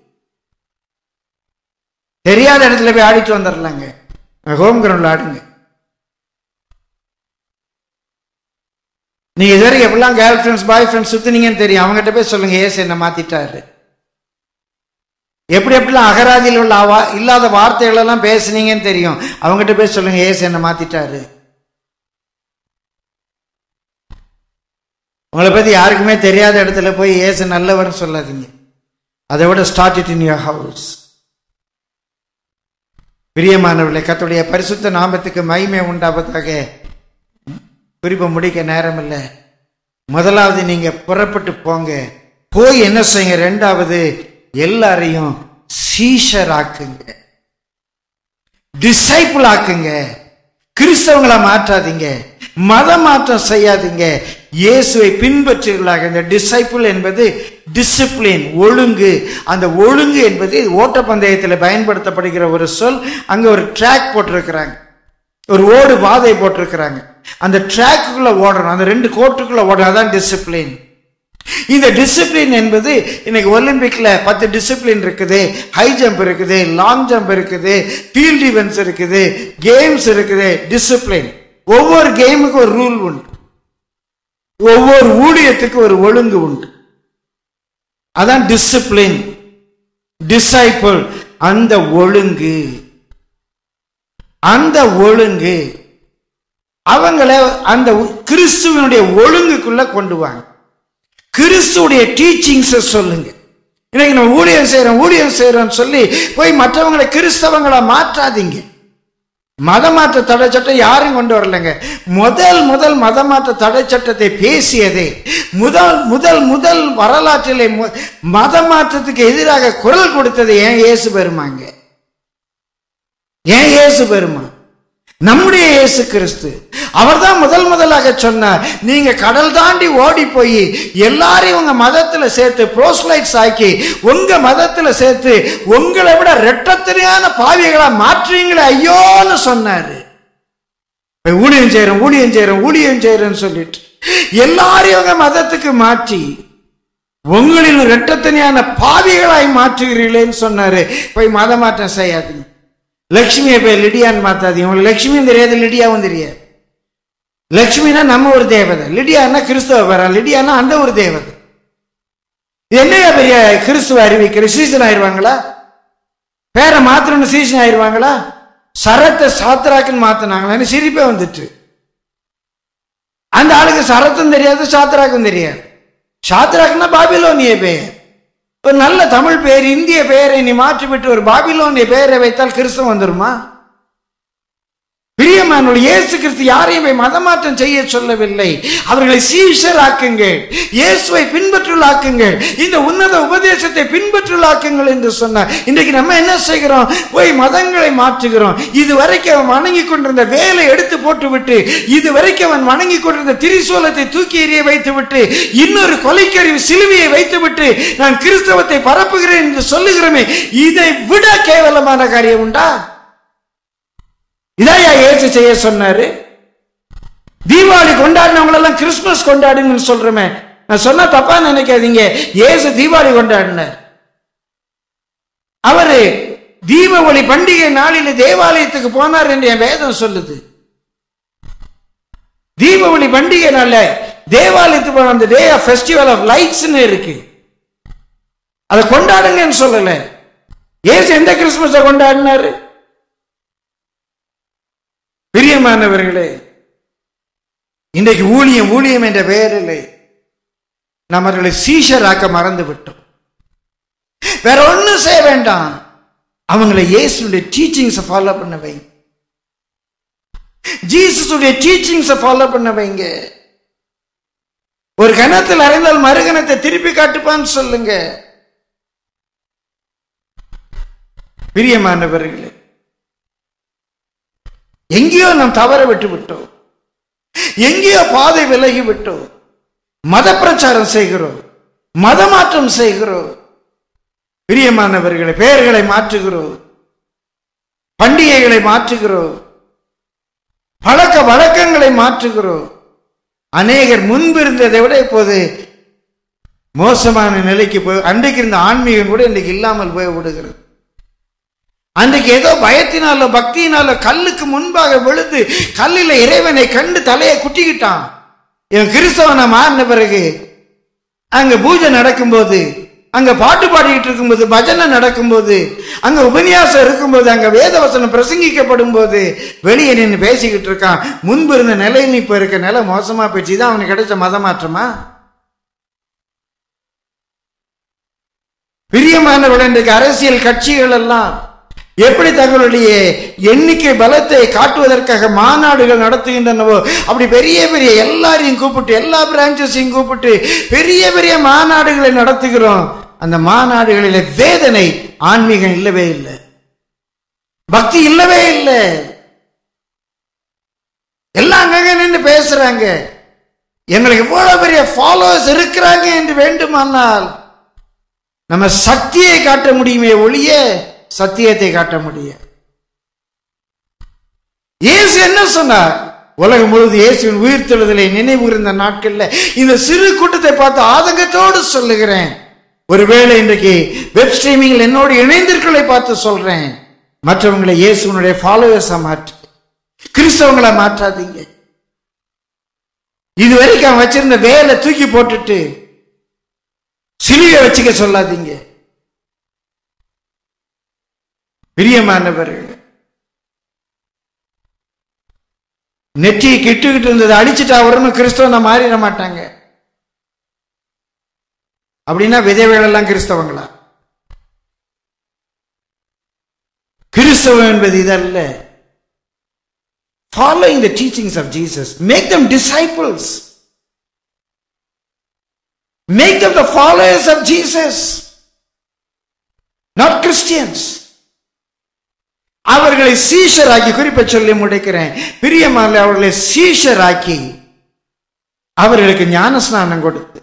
தெரியாத இடத்துல போய் ஆடிட்டு வந்துடலாங்க ஹோம் கிரவுண்ட்ல ஆடுங்க நீங்க இதுவரைக்கும் எப்படிலாம் கேர்ள் ஃப்ரெண்ட்ஸ் பாய் ஃப்ரெண்ட்ஸ் சுத்தினீங்கன்னு தெரியும் அவங்ககிட்ட போய் சொல்லுங்க ஏசு என்ன மாத்திட்டாரு எப்படி எப்படிலாம் அகராதியில் உள்ள அவா- இல்லாத வார்த்தைகள் எல்லாம் பேசுனீங்கன்னு தெரியும் அவங்ககிட்ட போய் சொல்லுங்க ஏசு என்ன மாத்திட்டாரு உங்களை பத்தி யாருக்குமே தெரியாத இடத்துல போய் ஏசு நல்லவர்னு சொல்லாதீங்க அதை விட start it in your house பிரியமானவர்களே கர்த்தருடைய பரிசுத்த நாமத்துக்கு மகிமை உண்டாவதாக குறிப்பை முடிக்க நேரம் இல்லை முதலாவது நீங்க புறப்பட்டு போங்க போய் என்ன செய்யுங்க ரெண்டாவது எல்லாரையும் சீஷராக்குங்க டிசைபிள் ஆக்குங்க கிறிஸ்தவங்களா மாற்றாதீங்க மத மாற்றம் செய்யாதீங்க இயேசுவை பின்பற்றுகளாக இந்த டிசைபிள் என்பது டிசிப்ளின் ஒழுங்கு அந்த ஒழுங்கு என்பது ஓட்டப்பந்தயத்தில் பயன்படுத்தப்படுகிற ஒரு சொல் அங்க ஒரு ட்ராக் போட்டிருக்கிறாங்க ஒரு ஓடு பாதை போட்டிருக்கிறாங்க அந்த ட்ராக்குக்குள்ள ஓடணும் அந்த ரெண்டு கோட்டுக்குள்ள ஓடணும் அதான் டிசிப்ளின் இந்த டிசிப்ளின் என்பது இன்னைக்கு ஒலிம்பிக்ல பத்து டிசிப்ளின் இருக்குது ஹை ஜம்ப் இருக்குது லாங் ஜம்ப் இருக்குது ஃபீல்ட் ஈவெண்ட்ஸ் இருக்குது கேம்ஸ் இருக்குது டிசிப்ளின் ஒவ்வொரு கேமுக்கு ஒரு ரூல் உண்டு ஒவ்வொரு ஊழியத்துக்கு ஒரு ஒழுங்கு உண்டு அதான் டிசிப்ளின் டிசைபிள் அந்த ஒழுங்கு அந்த ஒழுங்கு அவங்கள அந்த கிறிஸ்துவனுடைய ஒழுங்குக்குள்ள கொண்டு வாங்க கிறிஸ்துடைய டீச்சிங்ஸ சொல்லுங்க இன்னைக்கு நம்ம ஊழியம் செய்யறோம் ஊழியம் செய்யறோம்னு சொல்லி போய் மற்றவங்களை கிறிஸ்தவங்களா மாற்றாதீங்க மத மாற்ற தடை சட்டம் யாரும் கொண்டு வரலங்க முதல் முதல் மத மாற்ற தடை சட்டத்தை பேசியதே முதல் முதல் முதல் வரலாற்றிலே மு- மத மாற்றத்துக்கு எதிராக குரல் கொடுத்தது ஏன் இயேசு பெருமாங்க ஏன் இயேசு பெருமா நம்முடைய இயேசு கிறிஸ்து அவர்தான் முதல் முதலாக சொன்னார் நீங்க கடல் தாண்டி ஓடி போய் எல்லாரையும் உங்க மதத்துல சேர்த்து ப்ரோஸ்லைட்ஸ் ஆக்கி உங்க மதத்துல சேர்த்து உங்களை விட ரெட்டத்திரியான பாவிகளா மாற்றுவீங்களே ஐயோன்னு சொன்னாரு இப்ப ஊழியம் செய்யறோம் ஊழியம் செய்யறோம் ஊழியம் செய்யறோம்னு சொல்லிட்டு எல்லாரையும் உங்க மதத்துக்கு மாற்றி உங்களில் ரெட்டத்தனியான பாவிகளாய் மாற்றுகிறீர்களேன்னு சொன்னாரு போய் மத மாற்றம் செய்யாதீங்க லட்சுமியை போய் லிடியான்னு மாத்தாதீங்க உங்களுக்கு லட்சுமியும் தெரியாது லிடியாவும் தெரியாது லட்சுமினா நம்ம ஒரு தேவதை லிடியான்னா கிறிஸ்தவ பேரா லிடியானா அந்த ஒரு தேவதை இது என்னையா பெரிய கிறிஸ்துவ அறிவிக்கிற சீசன் ஆயிருவாங்களா பேரை மாத்திரம்னு சீசன் ஆயிருவாங்களா சரத்தை சாத்திராக்குன்னு மாத்தினாங்களா எனக்கு சிரிப்பே வந்துட்டு அந்த ஆளுக்கு சரத்தும் தெரியாது சாத்திராக்கும் தெரியாது சாத்திராக்குன்னா பாபிலோனிய பெயர் ஒரு நல்ல தமிழ் பெயர் இந்திய பெயரை நீ மாற்றிவிட்டு ஒரு பாபிலோனிய பெயரை வைத்தால் கிறிஸ்தவம் வந்துருமா பிரியமானவர்கள் இயேசு கிறிஸ்து யாரையும் போய் மதமாற்றம் செய்ய சொல்லவில்லை அவர்களை சீஷராக்குங்கள் இயேசுவை பின்பற்றுள்ளாக்குங்கள் இந்த உன்னத உபதேசத்தை பின்பற்றுள்ளாக்குங்கள் என்று சொன்னார் இன்றைக்கு நம்ம என்ன செய்கிறோம் போய் மதங்களை மாற்றுகிறோம் இது வரைக்கும் அவன் வணங்கி கொண்டிருந்த வேலை எடுத்து போட்டுவிட்டு இது வரைக்கும் அவன் வணங்கி கொண்டிருந்த திரிசூலத்தை தூக்கி எறிய வைத்துவிட்டு இன்னொரு கொலைக்கருவி சிலுவையை வைத்துவிட்டு நான் கிறிஸ்தவத்தை பரப்புகிறேன் என்று சொல்லுகிறோமே இதை விட கேவலமான காரியம் உண்டா இதையா ஏற்று செய்ய சொன்னாரு தீபாவளி கொண்டாடினவங்களெல்லாம் கிறிஸ்துமஸ் கொண்டாடுங்கன்னு சொல்றமே நான் சொன்னா தப்பா நினைக்காதீங்க ஏசு தீபாவளி கொண்டாடினார் அவரு தீபாவளி பண்டிகை நாளில் தேவாலயத்துக்கு போனார் என்று என் வேதம் சொல்லுது தீபாவளி பண்டிகை நாள்ல தேவாலயத்துக்கு போன அந்த டே ஆஃப் ஃபெஸ்டிவல் ஆஃப் லைட்ஸ்னு இருக்கு அதை கொண்டாடுங்கன்னு சொல்லல ஏசு எந்த கிறிஸ்துமஸை கொண்டாடினாரு பிரியமானவர்களே இன்றைக்கு ஊழியம் ஊழியம் என்ற பெயரில் நாம் அவர்களை சீஷராக்க மறந்து விட்டோம் வேற ஒண்ணும் செய்ய வேண்டாம் அவங்களை இயேசுடைய டீச்சிங்ஸை ஃபாலோ பண்ண வைங்க ஜீசஸுடைய டீச்சிங்ஸை ஃபாலோ பண்ண வைங்க ஒரு கணத்தில் அறிந்தால் மறுகணத்தை திருப்பி காட்டுப்பான்னு சொல்லுங்க பிரியமானவர்களே எங்கேயோ நாம் தவற விட்டு விட்டோம் எங்கேயோ பாதை விலகி விட்டோம் மத பிரச்சாரம் செய்கிறோம் மதமாற்றம் செய்கிறோம் பிரியமானவர்களை பெயர்களை மாற்றுகிறோம் பண்டிகைகளை மாற்றுகிறோம் பழக்க வழக்கங்களை மாற்றுகிறோம் அநேகர் முன்பு இருந்ததை விட இப்போது மோசமான நிலைக்கு போய் அன்றைக்கு இருந்த ஆன்மீகம் கூட இன்றைக்கு இல்லாமல் போய் விடுகிறது அன்றைக்கு ஏதோ பயத்தினாலோ பக்தியினாலோ கல்லுக்கு முன்பாக விழுந்து கல்லில் இறைவனை கண்டு தலையை குட்டிக்கிட்டான் இவன் கிறிஸ்தவனை மாறின பிறகு அங்க பூஜை நடக்கும்போது அங்க பாட்டு பாடிக்கிட்டு இருக்கும்போது பஜனை நடக்கும்போது அங்க உபன்யாசம் இருக்கும்போது அங்க வேதவசனம் பிரசங்கிக்கப்படும் போது வெளியே நின்று பேசிக்கிட்டு இருக்கான் முன்பு இருந்த நிலையில் இப்ப இருக்க நிலை மோசமா போச்சு இதான் அவனுக்கு கிடைச்ச மதமாற்றமா பிரியமானவர்கள் இன்றைக்கு அரசியல் கட்சிகள் எல்லாம் எப்படி தங்களுடைய எண்ணிக்கை பலத்தை காட்டுவதற்காக மாநாடுகள் நடத்துகின்றனவோ அப்படி பெரிய பெரிய எல்லாரையும் கூப்பிட்டு எல்லா பிரான்ச்சஸையும் கூப்பிட்டு பெரிய பெரிய மாநாடுகளை நடத்துகிறோம் அந்த மாநாடுகளில வேதனை ஆன்மீகம் இல்லவே இல்லை பக்தி இல்லவே இல்லை எல்லாம் அங்கங்க நின்று பேசுறாங்க எங்களுக்கு இவ்வளவு பெரிய ஃபாலோவர்ஸ் இருக்கிறாங்க என்று வேண்டுமானால் நம்ம சக்தியை காட்ட முடியுமே ஒழிய சத்தியத்தை காட்ட முடியும் இயேசு என்ன சொன்னார் உலகம் முழுவது இயேசுவின் உயிர்த்தெழுதலை நினைவு இருந்த நாட்கள்ல இந்த சிறு கூட்டத்தை பார்த்து ஆதங்கத்தோடு சொல்லுகிறேன் ஒருவேளை இன்றைக்கு வெப் ஸ்ட்ரீமிங்கில் என்னோடு இணைந்திருக்களை பார்த்து சொல்றேன் மற்றவங்களை இயேசுவனுடைய ஃபாலோவர்ஸா மாற்று கிறிஸ்தவங்களை மாற்றாதீங்க இது வரைக்கும் அவன் வச்சிருந்த வேலை தூக்கி போட்டுட்டு சிலுவை வச்சுக்க சொல்லாதீங்க பிரியமானவர்கள் நெற்றியை கிட்டுக்கிட்டு இருந்ததை அடிச்சுட்டா அவரும் கிறிஸ்தவனை மாறிட மாட்டாங்க அப்படின்னா விதைவேளெல்லாம் கிறிஸ்தவங்களா கிறிஸ்தவம் என்பது இதல்ல following the teachings of Jesus. Make them disciples. Make them the followers of Jesus. Not Christians. அவர்களை சீஷராக்கி குறிப்பை சொல்லி முடிக்கிறேன் பிரியமான அவர்களை சீஷராக்கி அவர்களுக்கு ஞான ஸ்நானம் கொடுத்து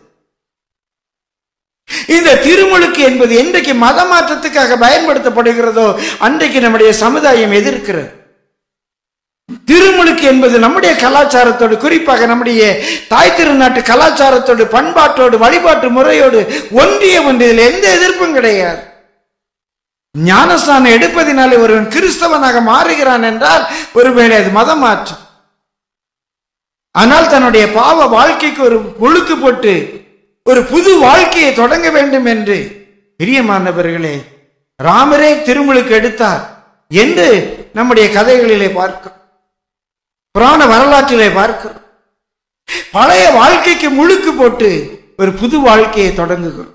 இந்த திருமுழுக்கு என்பது என்றைக்கு மத மாற்றத்துக்காக பயன்படுத்தப்படுகிறதோ அன்றைக்கு நம்முடைய சமுதாயம் எதிர்க்கிறது திருமுழுக்கு என்பது நம்முடைய கலாச்சாரத்தோடு குறிப்பாக நம்முடைய தாய் திருநாட்டு கலாச்சாரத்தோடு பண்பாட்டோடு வழிபாட்டு முறையோடு ஒன்றிய ஒன்று இதில் எந்த எதிர்ப்பும் கிடையாது ஞானஸ்நானம் எடுப்பதினாலே ஒருவன் கிறிஸ்தவனாக மாறுகிறான் என்றால் ஒருவேளை அது மதம் மாற்றம் ஆனால் தன்னுடைய பாவ வாழ்க்கைக்கு ஒரு முழுக்கு போட்டு ஒரு புது வாழ்க்கையை தொடங்க வேண்டும் என்று பிரியமானவர்களே ராமரே திருமுழுக்கு எடுத்தார் என்று நம்முடைய கதைகளிலே பார்க்கிறோம் புராண வரலாற்றிலே பார்க்கிறோம் பழைய வாழ்க்கைக்கு முழுக்கு போட்டு ஒரு புது வாழ்க்கையை தொடங்குகிறோம்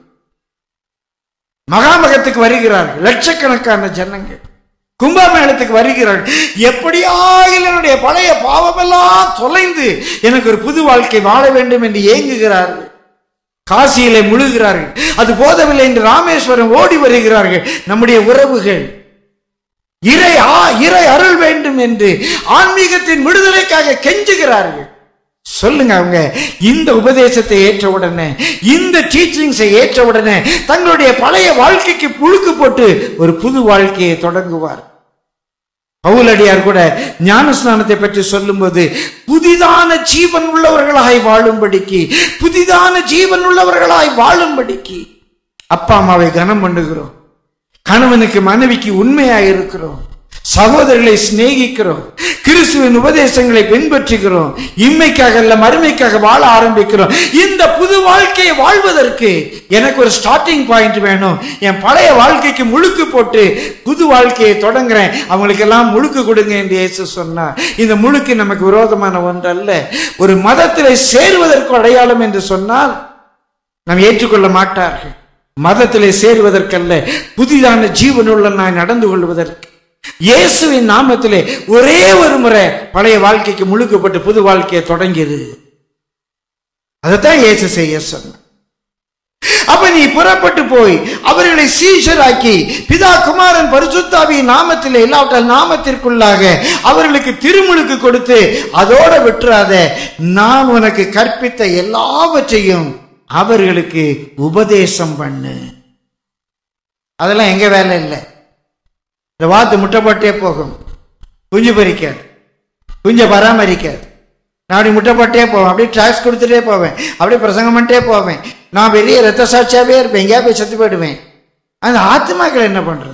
மகாமகத்துக்கு வருகிறார்கள் லட்சக்கணக்கான ஜனங்கள் கும்பமேளத்துக்கு வருகிறார்கள் எப்படியாகிலும் என்னுடைய பழைய பாவமெல்லாம் தொலைந்து எனக்கு ஒரு புது வாழ்க்கை வாழ வேண்டும் என்று ஏங்குகிறார்கள் காசியிலே முழுகிறார்கள் அது போதவில்லை என்று ராமேஸ்வரம் ஓடி வருகிறார்கள் நம்முடைய உறவுகள் இறை ஆ இறை அருள் வேண்டும் என்று ஆன்மீகத்தின் விடுதலைக்காக கெஞ்சுகிறார்கள் சொல்லுங்க அவங்க இந்த உபதேசத்தை ஏற்ற உடனே இந்த டீச்சிங்ஸை ஏற்ற உடனே தங்களுடைய பழைய வாழ்க்கைக்கு புழுக்கு போட்டு ஒரு புது வாழ்க்கையை தொடங்குவார் பவுலடியார் கூட ஞான ஸ்நானத்தை பற்றி சொல்லும்போது புதிதான ஜீவன் உள்ளவர்களாய் வாழும்படிக்கு புதிதான ஜீவன் உள்ளவர்களாய் வாழும்படிக்கு அப்பா அம்மாவை கனம் பண்ணுகிறோம் கணவனுக்கு மனைவிக்கு உண்மையாக இருக்கிறோம் சகோதரர்களை சிநேகிக்கிறோம் கிறிஸ்துவின் உபதேசங்களை பின்பற்றுகிறோம் இம்மைக்காக அல்ல மறுமைக்காக வாழ ஆரம்பிக்கிறோம் இந்த புது வாழ்க்கையை வாழ்வதற்கு எனக்கு ஒரு ஸ்டார்டிங் பாயிண்ட் வேணும் என் பழைய வாழ்க்கைக்கு முழுக்கு போட்டு புது வாழ்க்கையை தொடங்குறேன் அவங்களுக்கு எல்லாம் முழுக்கு கொடுங்க என்று இயேசு சொன்னார் இந்த முழுக்கு நமக்கு விரோதமான ஒன்று அல்ல ஒரு மதத்திலே சேருவதற்கு அடையாளம் என்று சொன்னால் நாம் ஏற்றுக்கொள்ள மாட்டார்கள் மதத்திலே சேருவதற்கல்ல புதிதான ஜீவனுள்ள நான் நடந்து கொள்வதற்கு இயேசுவின் நாமத்திலே ஒரே ஒரு முறை பழைய வாழ்க்கைக்கு முழுக்கப்பட்டு புது வாழ்க்கையை தொடங்கியது அதைத்தான் இயேசு செய்ய சொன்ன அப்ப நீ புறப்பட்டு போய் அவர்களை சீஷராக்கி பிதா குமாரன் பரிசுத்தாவியின் நாமத்திலே இல்லாவிட்டால் நாமத்திற்குள்ளாக அவர்களுக்கு திருமுழுக்கு கொடுத்து அதோட விட்டுறாத நான் உனக்கு கற்பித்த எல்லாவற்றையும் அவர்களுக்கு உபதேசம் பண்ணு அதெல்லாம் எங்க வேலை இல்லை இந்த வாத்து முட்டைப்பட்டே போகும் குஞ்சு பறிக்காது குஞ்சை பராமரிக்காது நான் அப்படி முட்டைப்பட்டே போவேன் அப்படியே டாக்ஸ் கொடுத்துட்டே போவேன் அப்படியே பிரசங்கம் பண்ணிட்டே போவேன் நான் பெரிய ரத்த சாட்சியாவே இருப்பேன் எங்கேயா போய் செத்து போயிடுவேன் அந்த ஆத்மாக்கள் என்ன பண்றது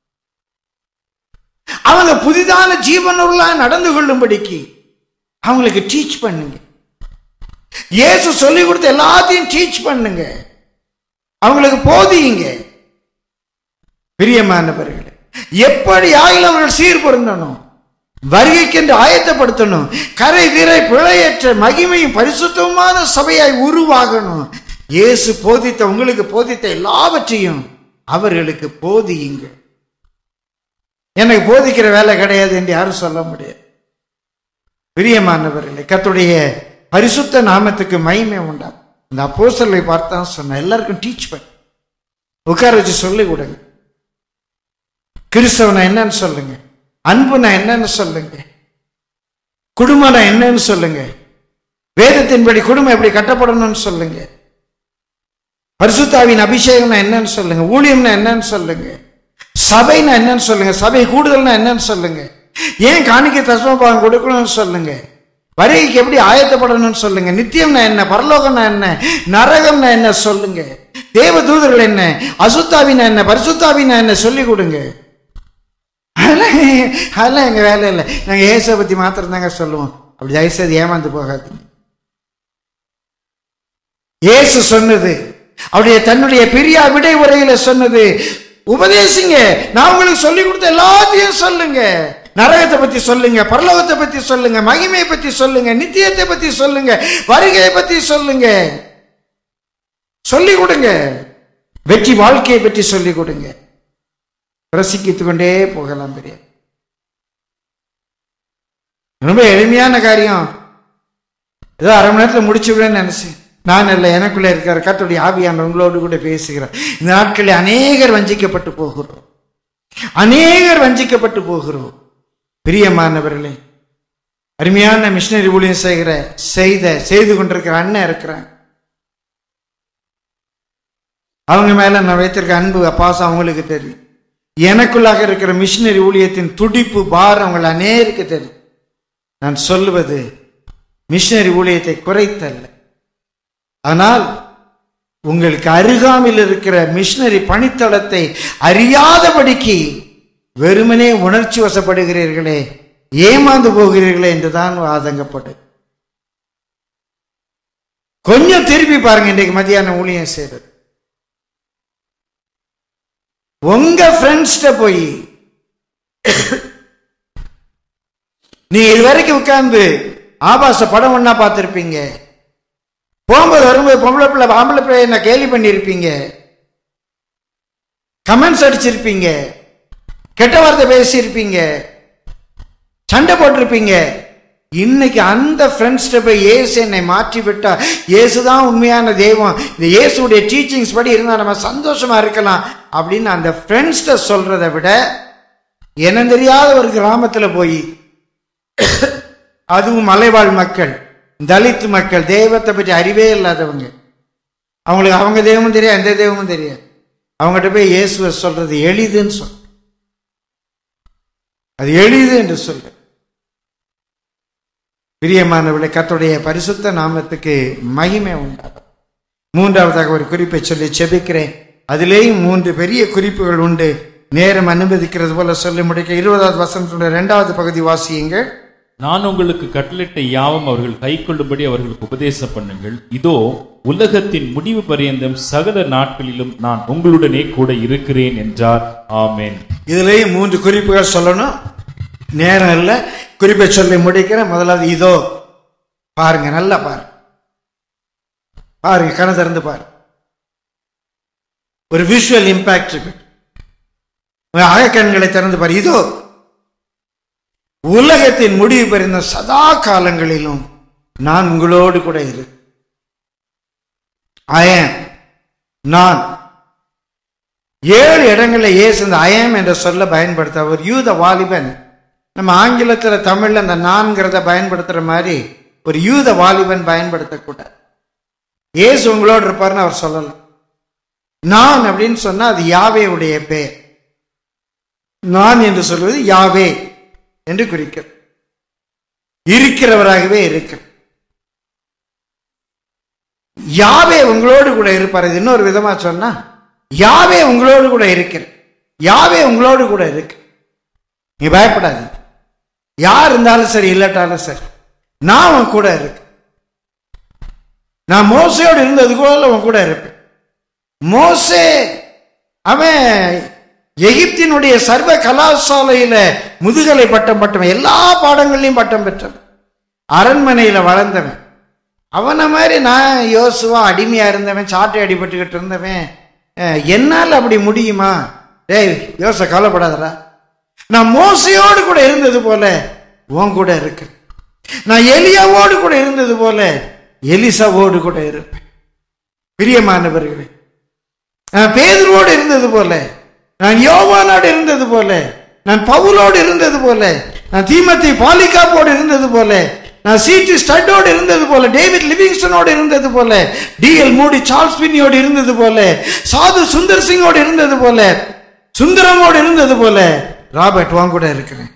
அவங்க புதிதான ஜீவனுள்ளா நடந்து கொள்ளும்படிக்கு அவங்களுக்கு டீச் பண்ணுங்க இயேசு சொல்லி கொடுத்த எல்லாத்தையும் டீச் பண்ணுங்க அவங்களுக்கு போதியுங்க பிரியமானவர்களே எப்படி ஆகிலும் அவர்கள் சீர் பொருந்தணும் வருகைக்கென்று ஆயத்தப்படுத்தணும் கரை திரை பிழையற்ற மகிமையும் பரிசுத்தமான சபையாய் உருவாகணும் இயேசு போதித்த உங்களுக்கு போதித்த எல்லாவற்றையும் அவர்களுக்கு போதியுங்க எனக்கு போதிக்கிற வேலை கிடையாது என்று யாரும் சொல்ல முடியாது பிரியமானவர்களே கத்துடைய பரிசுத்த நாமத்துக்கு மகிமை உண்டா இந்த அப்போஸ்தலரை பார்த்தா சொன்ன எல்லாருக்கும் டீச் பண்ண உட்கார வச்சு சொல்லி கொடுங்க கிறிஸ்தவனை என்னன்னு சொல்லுங்க அன்புனா என்னன்னு சொல்லுங்க குடும்பம்னா என்னன்னு சொல்லுங்க வேதத்தின்படி குடும்பம் எப்படி கட்டப்படணும்னு சொல்லுங்க பரிசுத்தாவின் அபிஷேகம்னா என்னன்னு சொல்லுங்க ஊழியம்னா என்னன்னு சொல்லுங்க சபைனா என்னன்னு சொல்லுங்க சபை கூடுதல்னா என்னன்னு சொல்லுங்க ஏன் காணிக்கை தசமபாகம் கொடுக்கணும்னு சொல்லுங்க வருகைக்கு எப்படி ஆயத்தப்படணும்னு சொல்லுங்க நித்தியம்னா என்ன பரலோகம்னா என்ன நரகம்னா என்ன சொல்லுங்க தேவ தூதர்கள் என்ன அசுத்தாவினா என்ன பரிசுத்தாவினா என்ன சொல்லி கொடுங்க அதெல்லாம் அதெல்லாம் எங்க வேலை இல்லை நாங்க இயேசுவை பத்தி மாத்திரம் தாங்க சொல்லுவோம் அப்படி தயவுசெய்து ஏமாந்து போகாது இயேசு சொன்னது அவருடைய தன்னுடைய பிரியா விடை உரையில சொன்னது உபதேசிங்க நான் உங்களுக்கு சொல்லி கொடுத்த எல்லாத்தையும் சொல்லுங்க நரகத்தை பத்தி சொல்லுங்க பரலோகத்தை பத்தி சொல்லுங்க மகிமையை பத்தி சொல்லுங்க நித்தியத்தை பத்தி சொல்லுங்க வருகையை பத்தி சொல்லுங்க சொல்லி கொடுங்க வெற்றி வாழ்க்கையை பற்றி சொல்லி கொடுங்க பிரசிக்கித்துக் கொண்டே போகலாம் பெரிய ரொம்ப எளிமையான காரியம் ஏதோ அரை மணி நேரத்தில் முடிச்சு விடன்னு நினைச்சேன் நான் இல்லை எனக்குள்ள இருக்கிற கர்த்தருடைய ஆவியான உங்களோடு கூட பேசுகிறேன் இந்த நாட்களில் அநேகர் வஞ்சிக்கப்பட்டு போகிறோம் அநேகர் வஞ்சிக்கப்பட்டு போகிறோம் பிரியமானவர்களே அருமையான மிஷினரி ஊழியம் செய்கிற செய்த செய்து கொண்டிருக்கிற அண்ணன் இருக்கிறாங்க அவங்க மேல நான் வைத்திருக்க அன்பு பாசம் அவங்களுக்கு தெரியும் எனக்குள்ளாக இருக்கிற மிஷினரி ஊழியத்தின் துடிப்பு பார் அவங்களை அநேருக்கு தெரியும் நான் சொல்லுவது மிஷினரி ஊழியத்தை குறைத்தல்ல ஆனால் உங்களுக்கு அருகாமையில் இருக்கிற மிஷினரி பணித்தளத்தை அறியாதபடிக்கு வெறுமனே உணர்ச்சி வசப்படுகிறீர்களே ஏமாந்து போகிறீர்களே என்றுதான் ஆதங்கப்படு கொஞ்சம் திருப்பி பாருங்க இன்றைக்கு மத்தியானம் ஊழியம் செய்வது உங்க ஃப்ரெண்ட்ஸ்ட போய் நீ இது வரைக்கும் உட்கார்ந்து ஆபாச படம் ஒண்ணா பார்த்திருப்பீங்க போகும்போது வரும்போது பொம்பளை பிள்ளை ஆம்பளை பிள்ளை என்ன கேலி பண்ணியிருப்பீங்க கமெண்ட்ஸ் அடிச்சிருப்பீங்க கெட்ட வார்த்தை பேசியிருப்பீங்க சண்டை போட்டிருப்பீங்க இன்னைக்கு அந்த ஃப்ரெண்ட்ஸ்ட போய் இயேசு என்னை மாற்றி விட்டா இயேசு தான் உண்மையான தெய்வம் இந்த இயேசுடைய டீச்சிங்ஸ் படி இருந்தால் நம்ம சந்தோஷமா இருக்கலாம் அப்படின்னு அந்த ஃப்ரெண்ட்ஸ்ட சொல்றதை விட இனம் தெரியாத ஒரு கிராமத்தில் போய் அதுவும் மலைவாழ் மக்கள் தலித் மக்கள் தெய்வத்தை பற்றி அறிவே இல்லாதவங்க அவங்களுக்கு அவங்க தெய்வமும் தெரியாது எந்த தெய்வமும் தெரியாது அவங்ககிட்ட போய் இயேசுவை சொல்றது எளிதுன்னு சொல் அது எளிது என்று சொல்லு பிரியமானவர்களை கர்த்தருடைய பரிசுத்த நாமத்துக்கு மகிமை உண்டாகும் மூன்றாவதாக ஒரு குறிப்பை சொல்லி செபிக்கிறேன் அதிலேயும் மூன்று பெரிய குறிப்புகள் உண்டு நேரம் அனுமதிக்கிறது போல சொல்லி முடிக்க இருபதாவது வசனத்துடைய இரண்டாவது பகுதி வாசியுங்கள் நான் உங்களுக்கு கட்டளிட்ட யாவும் அவர்கள் கைக்கொள்ளும்படி அவர்களுக்கு உபதேசம் பண்ணுங்கள் இதோ உலகத்தின் முடிவு பரியந்தம் சகல நாட்களிலும் நான் உங்களுடனே கூட இருக்கிறேன் என்றார் ஆமென் இதுலேயும் மூன்று குறிப்புகள் சொல்லணும் நேரம் இல்லை குறிப்பை சொல்லி முடிக்கிறேன் முதலாவது இதோ பாருங்க நல்லா பாருங்க பாருங்க கண திறந்து பாரு ஒரு விஷுவல் இம்பாக்ட் இருக்கு உங்க அகக்கண்களை திறந்து பாரு இதோ உலகத்தின் முடிவு பெறுந்த சதா காலங்களிலும் நான் உங்களோடு கூட இரு அயன் நான் ஏழு இடங்களில் இயேசு இந்த அயம் என்ற சொல்ல பயன்படுத்த ஒரு யூத வாலிபன் நம்ம ஆங்கிலத்தில் தமிழ்ல அந்த நான்கிறத பயன்படுத்துற மாதிரி ஒரு யூத வாலிபன் பயன்படுத்தக்கூடாது இயேசு உங்களோடு இருப்பார்னு அவர் சொல்லலாம் நான் அப்படின்னு சொன்னா அது யாவேவுடைய பெயர் நான் என்று சொல்வது யாவே என்று குறிக்கிறது இருக்கிறவராகவே இருக்கிற யாவே உங்களோடு கூட இருப்பார் இது இன்னொரு விதமா சொன்னா யாவே உங்களோடு கூட இருக்கிற யாவே உங்களோடு கூட இருக்கு நீ பயப்படாது யார் இருந்தாலும் சரி இல்லாட்டாலும் சரி நான் உன் கூட இருக்கு நான் மோசையோடு இருந்தது போல உன் கூட இருப்பேன் மோசே அவன் எகிப்தினுடைய சர்வ கலாசாலையில முதுகலை பட்டம் பட்டவன் எல்லா பாடங்கள்லையும் பட்டம் பெற்றவன் அரண்மனையில வளர்ந்தவன் அவனை மாதிரி நான் யோசுவா அடிமையா இருந்தவன் சாட்டை அடிபட்டுக்கிட்டு இருந்தவன் அஹ், என்னால் அப்படி முடியுமா டேய் யோச கவலைப்படாதடா நான் மோசையோடு கூட இருந்தது போல உன் கூட இருக்கு நான் எலியாவோடு கூட இருந்தது போல எலிசாவோடு கூட இருப்பேன் பிரியமானவர்களே நான் பேதுருவோடு இருந்தது போல நான் யோவானோடு இருந்தது போல நான் பவுலோடு இருந்தது போல நான் தீமத்தை பாலிகாப்போடு இருந்தது போல நான் சிடி ஸ்டட்டோடு இருந்தது போல டேவிட் லிவிங்ஸ்டனோடு இருந்தது போல டிஎல் மூடி சார்ல்ஸ் பின்னியோடு இருந்தது போல சாது சுந்தர் சிங்கோடு இருந்தது போல சுந்தரமோடு இருந்தது போல ராபர்ட் வாங்க கூட இருக்கிறேன்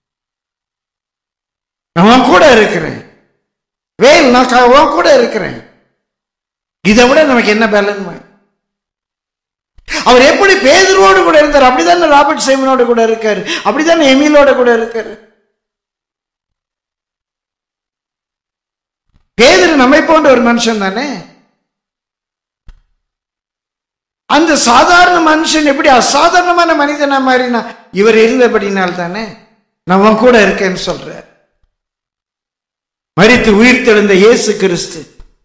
நான் கூட இருக்கிறேன் வேல் நான் க- உன் கூட இருக்கிறேன் இதை விட நமக்கு என்ன பேலன் அவர் எப்படி பேதுருவோடு கூட இருந்தார் அப்படிதானே ராபர்ட் சைமனோட கூட இருக்காரு அப்படிதானே எமிலோட கூட இருக்காரு பேதுரு நம்மை போன்ற ஒரு மனுஷன் தானே அந்த சாதாரண மனுஷன் எப்படி அசாதாரணமான மனிதனா மாறினா இவர் இருந்தபடினால் தானே நான் உன் கூட இருக்கேன்னு சொல்றார் மரித்து உயிர் தெழுந்த இயேசு கிறிஸ்து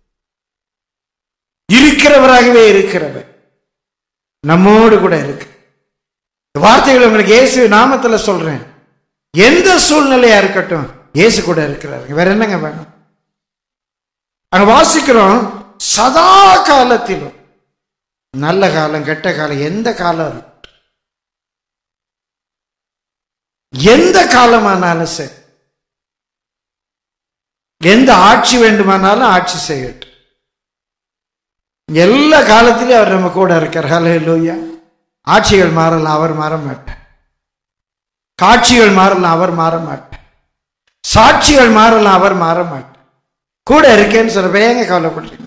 இருக்கிறவராகவே இருக்கிறவர் நம்மோடு கூட இருக்கு இந்த வார்த்தைகள் உங்களுக்கு இயேசு நாமத்துல சொல்றேன் எந்த சூழ்நிலையா இருக்கட்டும் இயேசு கூட இருக்கிறாரு வேற என்னங்க வேணும் அங்க வாசிக்கிறோம் சதா காலத்திலும் நல்ல காலம் கெட்ட காலம் எந்த காலம் எந்த காலமானாலும் சரி எந்த ஆட்சி வேண்டுமானாலும் ஆட்சி செய்யட்டும் எல்லா காலத்திலும் அவர் நம்ம கூட இருக்கார் ஹalleluya ஆட்சிகள் மாறலாம் அவர் மாற மாட்டார் காட்சிகள் மாறலாம் அவர் மாற மாட்டார் சாட்சிகள் மாறலாம் அவர் மாற மாட்டார் கூட இருக்கேன்னு சொல்ல ஏங்க கவலைப்படுறீங்க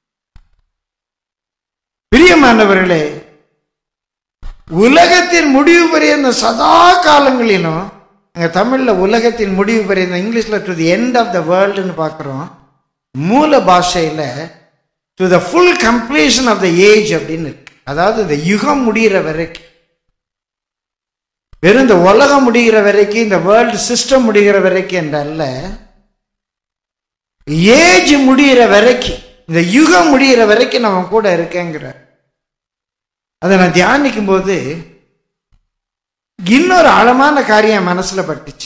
பிரியமானவர்களே உலகத்தின் முடிவு பரியந்த சதா காலங்களிலும் அங்க தமிழ்ல உலகத்தின் முடிவு பரியந்த இங்கிலீஷ்ல to the end of the வேர்ல்டுன்னு பார்க்குறோம் மூல பாஷையில to the full completion of the age அப்படின்னு இருக்கு அதாவது இந்த யுகம் முடிகிற வரைக்கும் வெறும் இந்த உலகம் முடிகிற வரைக்கும் இந்த வேர்ல்டு சிஸ்டம் முடிகிற வரைக்கும் என்றல்ல ஏஜ் முடிகிற வரைக்கும் இந்த யுகம் முடிகிற வரைக்கும் நம்ம கூட இருக்கேங்கிற அதை நான் தியானிக்கும் போது இன்னொரு ஆழமான காரியம் என் மனசுல பட்டுச்சு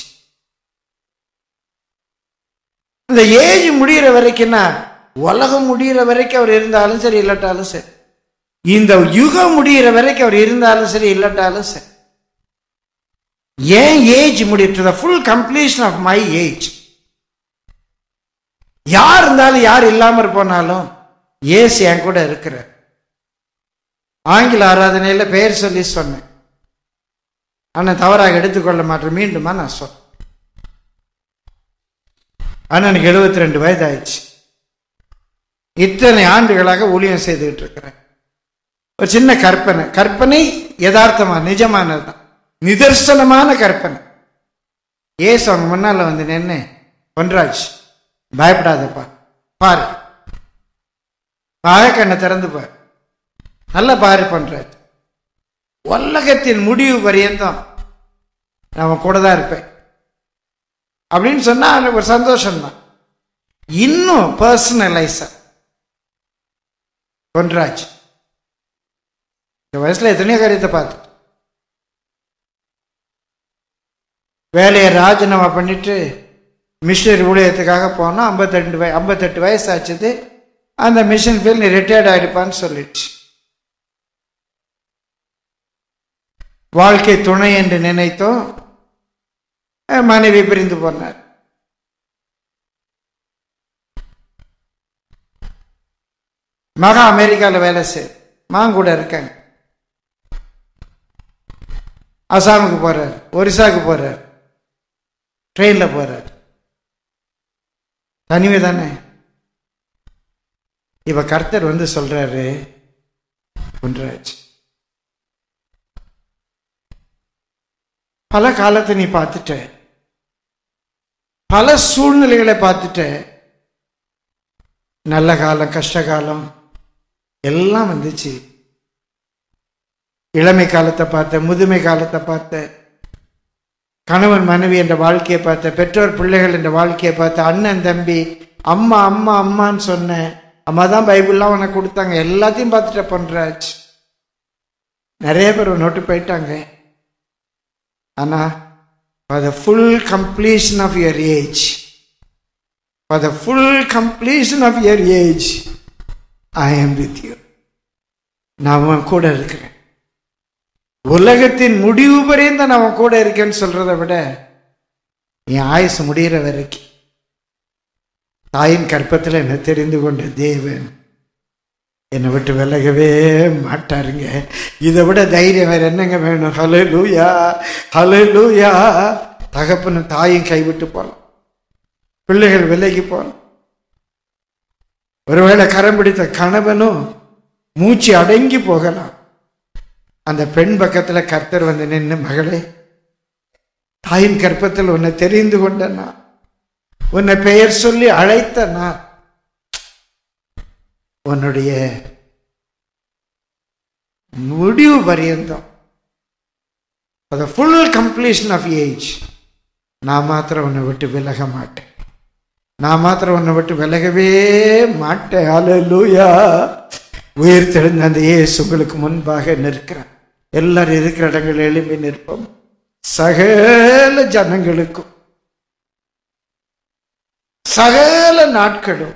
இந்த ஏஜ் முடிகிற வரைக்கும்னா உலகம் முடிகிற வரைக்கும் அவர் இருந்தாலும் சரி இல்லாட்டாலும் சரி இந்த யுகம் முடிகிற வரைக்கும் அவர் இருந்தாலும் சரி இல்லாட்டாலும் சரி ஏன் ஏஜ் முடிட்டு the full completion of my age யார் இருந்தாலும் யார் இல்லாம போனாலும் ஏசு என் கூட இருக்கிறார் ஆங்கில ஆராதனையில பெயர் சொல்லி சொன்னேன் ஆனா தவறாக எடுத்துக்கொள்ள மாட்டேன் மீண்டுமா நான் சொன்னேன் ஆனா எனக்கு எழுபத்தி ரெண்டு வயது ஆயிடுச்சு இத்தனை ஆண்டுகளாக ஊழியம் செய்துகிட்டு இருக்கிறேன் ஒரு சின்ன கற்பனை கற்பனை யதார்த்தமா நிஜமானதுதான் நிதர்சனமான கற்பனை ஏசு அவங்க முன்னால வந்து நின்று பொன்ராஜ் பயப்படாதப்பா பாரு கண்ணை திறந்து பாரு நல்லா பாரு பண்றாரு உலகத்தின் முடிவு பரியந்தம் நான் கூட தான் இருப்பேன் அப்படின்னு சொன்னா எனக்கு ஒரு சந்தோஷம்தான் இன்னும் பர்சனலைஸா பொன்ராஜ் இந்த வயசுல எத்தனையோ காரியத்தை பார்த்து வேலையை ராஜினாமா பண்ணிட்டு மிஷினரி ஊழியத்துக்காக போனோம் ஐம்பத்தெண்டு வய ஐம்பத்தெட்டு வயசு ஆச்சுது அந்த மிஷின் ஃபீல் நீ ரிட்டையர்ட் ஆகிடுப்பான்னு சொல்லிடுச்சு வாழ்க்கை துணை என்று நினைத்தோம் அஹ் மனைவி பிரிந்து போனார் மகா அமெரிக்காவில் வேலை செய் மாங்கூட இருக்காங்க அசாமுக்கு போறார் ஒரிசாவுக்கு போறார் ட்ரெயின்ல போறார் தனிமை தானே இப்ப கர்த்தர் வந்து சொல்றாரு பொன்ராஜ் பல காலத்தை நீ பார்த்துட்ட பல சூழ்நிலைகளை பார்த்துட்ட நல்ல காலம் கஷ்ட காலம் எல்லாம் வந்துச்சு இளமை காலத்தை பார்த்த முதுமை காலத்தை பார்த்த கணவன் மனைவி என்ற வாழ்க்கையை பார்த்த பெற்றோர் பிள்ளைகள் என்ற வாழ்க்கையை பார்த்த அண்ணன் தம்பி அம்மா அம்மா அம்மான்னு சொன்னேன் அம்மா தான் பைபிள்லாம் உனக்கு கொடுத்தாங்க எல்லாத்தையும் பார்த்துட்ட பண்றாச்சு நிறைய பேர் நோட்டு போயிட்டாங்க ஆனா for the full completion of your age for the full completion of your age I am with you நான் உன் கூட இருக்கிறேன் உலகத்தின் முடிவு வரையும் தான் அவன் கூட இருக்கேன்னு சொல்றதை விட என் ஆயுசு முடிகிற வரைக்கும் தாயின் கற்பத்தில் என்ன தெரிந்து கொண்ட தேவன் என்னை விட்டு விலகவே மாட்டாருங்க இதை விட தைரியம் வேற என்னங்க வேணும் ஹலோ லூயா ஹலோ லூயா தகப்பனும் தாயும் கைவிட்டு போகலாம் பிள்ளைகள் விலகி போகலாம் ஒருவேளை கரம் பிடித்த கணவனும் மூச்சு அடங்கி போகலாம் அந்த பெண் பக்கத்துல கர்த்தர் வந்து நின்று மகளே தாயின் கற்பத்தில் உன்னை தெரிந்து கொண்டனா உன்னை பெயர் சொல்லி அழைத்த நான் உன்னுடைய முடிவு பரியந்தம் the full completion of age நான் மாத்திரம் உன்னை விட்டு விலக மாட்டேன் நான் மாத்திரம் உன்னை விட்டு விலகவே மாட்டேன் அல்லேலூயா உயிர் தெழுந்த அந்த இயேசு உங்களுக்கு முன்பாக நிற்கிறேன் எல்லாரும் இருக்கிற இடங்கள் எழும்பி நிற்போம் சகல ஜனங்களுக்கும் சகல நாட்களும்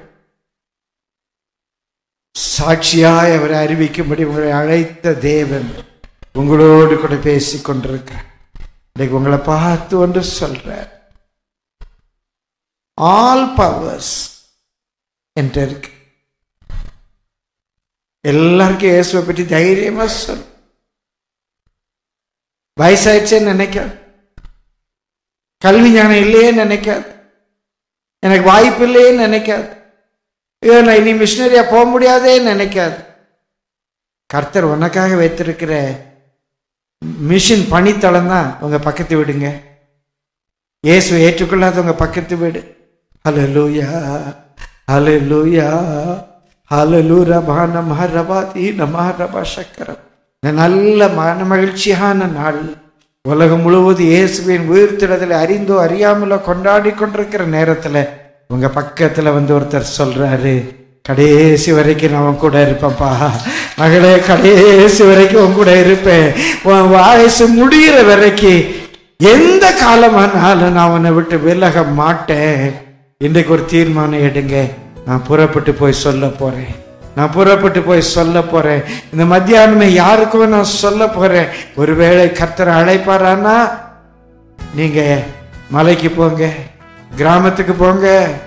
சாட்சியாய் அவரை அறிவிக்கும்படி உங்களை அழைத்த தேவன் உங்களோடு கூட பேசிக் கொண்டிருக்கிறார் இன்னைக்கு உங்களை பார்த்து ஒன்று சொல்றார் ஆல் பவர்ஸ் என்று இருக்கு எல்லாருக்கும் இயேசுவை பற்றி தைரியமா சொல் வயசாயிடுச்சேன்னு நினைக்காது கல்வி ஞானம் இல்லையே நினைக்காது எனக்கு வாய்ப்பு இல்லையே நினைக்காது ஐயோ நான் இனி மிஷினரியா போக முடியாதே நினைக்காது கர்த்தர் உனக்காக வைத்திருக்கிற மிஷின் பணித்தளம் தான் உங்க பக்கத்து வீடுங்க இயேசுவை ஏற்றுக்கொள்ளாதவங்க பக்கத்து வீடு ஹலோ லூயா ஹலோ லூயா ஹலோ லூரா பானமஹ ரபாதி நமஹ ரபா சக்கரம் இந்த நல்ல மன மகிழ்ச்சியான நாள் உலகம் முழுவதும் இயேசுவின் உயிர்த்திடத்தில் அறிந்தோ அறியாமலோ கொண்டாடி கொண்டிருக்கிற நேரத்துல உங்க பக்கத்துல வந்து ஒருத்தர் சொல்றாரு கடைசி வரைக்கும் நான் உன் கூட இருப்பேன்ப்பா மகளே கடைசி வரைக்கும் உன் கூட இருப்பேன் உன் வயசு முடிகிற வரைக்கும் எந்த காலமானாலும் நான் உன்னை விட்டு விலக மாட்டேன் இன்றைக்கு ஒரு தீர்மானம் எடுங்க நான் புறப்பட்டு போய் சொல்ல போறேன் நான் புறப்பட்டு போய் சொல்ல போறேன் இந்த மத்தியானமே யாருக்கும் நான் சொல்ல போறேன் ஒருவேளை கர்த்தரை அழைப்பாரானா நீங்க மலைக்கு போங்க கிராமத்துக்கு போங்க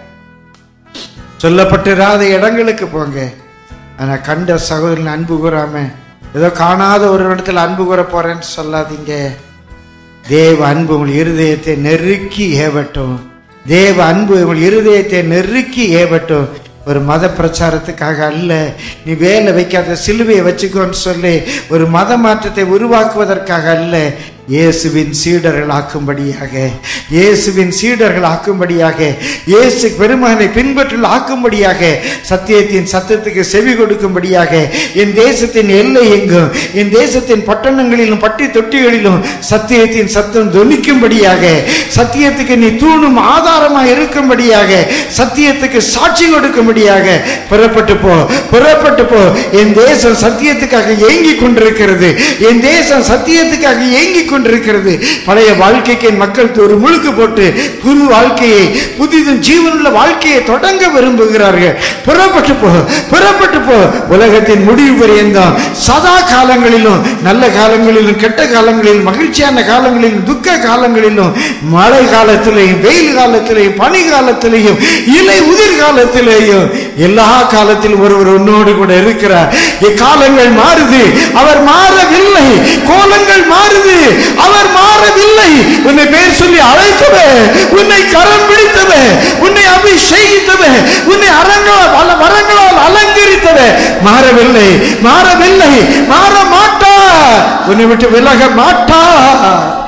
சொல்லப்பட்டிராத இடங்களுக்கு போங்க ஆனா கண்ட சகோதரன் அன்பு கூறாம ஏதோ காணாத ஒரு இடத்துல அன்பு கூற போறேன்னு சொல்லாதீங்க தேவ அன்பு உங்கள் இருதயத்தை நெருக்கி ஏவட்டும் தேவ அன்பு உங்கள் இருதயத்தை நெருக்கி ஏவட்டும் ஒரு மத பிரச்சாரத்துக்காக அல்ல நீ வேலை வைக்காத சிலுவையை வச்சுக்கோன்னு சொல்லி ஒரு மத மாற்றத்தை உருவாக்குவதற்காக அல்ல இயேசுவின் சீடர்கள் ஆக்கும்படியாக இயேசுவின் சீடர்கள் ஆக்கும்படியாக இயேசு பெருமகனை பின்பற்றில் ஆக்கும்படியாக சத்தியத்தின் சத்தத்துக்கு செவி கொடுக்கும்படியாக என் தேசத்தின் எல்லை எங்கும் என் தேசத்தின் பட்டணங்களிலும் பட்டி தொட்டிகளிலும் சத்தியத்தின் சத்தம் தொனிக்கும்படியாக சத்தியத்துக்கு நீ தூணும் ஆதாரமாக இருக்கும்படியாக சத்தியத்துக்கு சாட்சி கொடுக்கும்படியாக புறப்பட்டு போ புறப்பட்டு போ என் தேசம் சத்தியத்துக்காக ஏங்கி கொண்டிருக்கிறது என் தேசம் சத்தியத்துக்காக ஏங்கி கொண்டிருக்கிறது பழைய வாழ்க்கைக்கு என் மக்கள் ஒரு முழுக்கு போட்டு புது வாழ்க்கையை புதிதும் ஜீவனுள்ள வாழ்க்கையை தொடங்க விரும்புகிறார்கள் புறப்பட்டு போ புறப்பட்டு போ உலகத்தின் முடிவு பரியந்தம் சதா காலங்களிலும் நல்ல காலங்களிலும் கெட்ட காலங்களிலும் மகிழ்ச்சியான காலங்களிலும் துக்க காலங்களிலும் மழை காலத்திலேயும் வெயில் காலத்திலேயும் பனி காலத்திலேயும் இலை உதிர் காலத்திலேயும் எல்லா காலத்திலும் ஒருவர் உன்னோடு கூட இருக்கிறார் இக்காலங்கள் மாறுது அவர் மாறவில்லை கோலங்கள் மாறுது அவர் மாறவில்லை உன்னை பேர் சொல்லி அழைத்தவர் உன்னை கரம் பிடித்தவர் உன்னை அபிஷேகித்தவர் உன்னை அரங்களால் பல வரங்களால் அலங்கரித்தவர் மாறவில்லை மாறவில்லை மாற மாட்டார் உன்னை விட்டு விலக மாட்டார்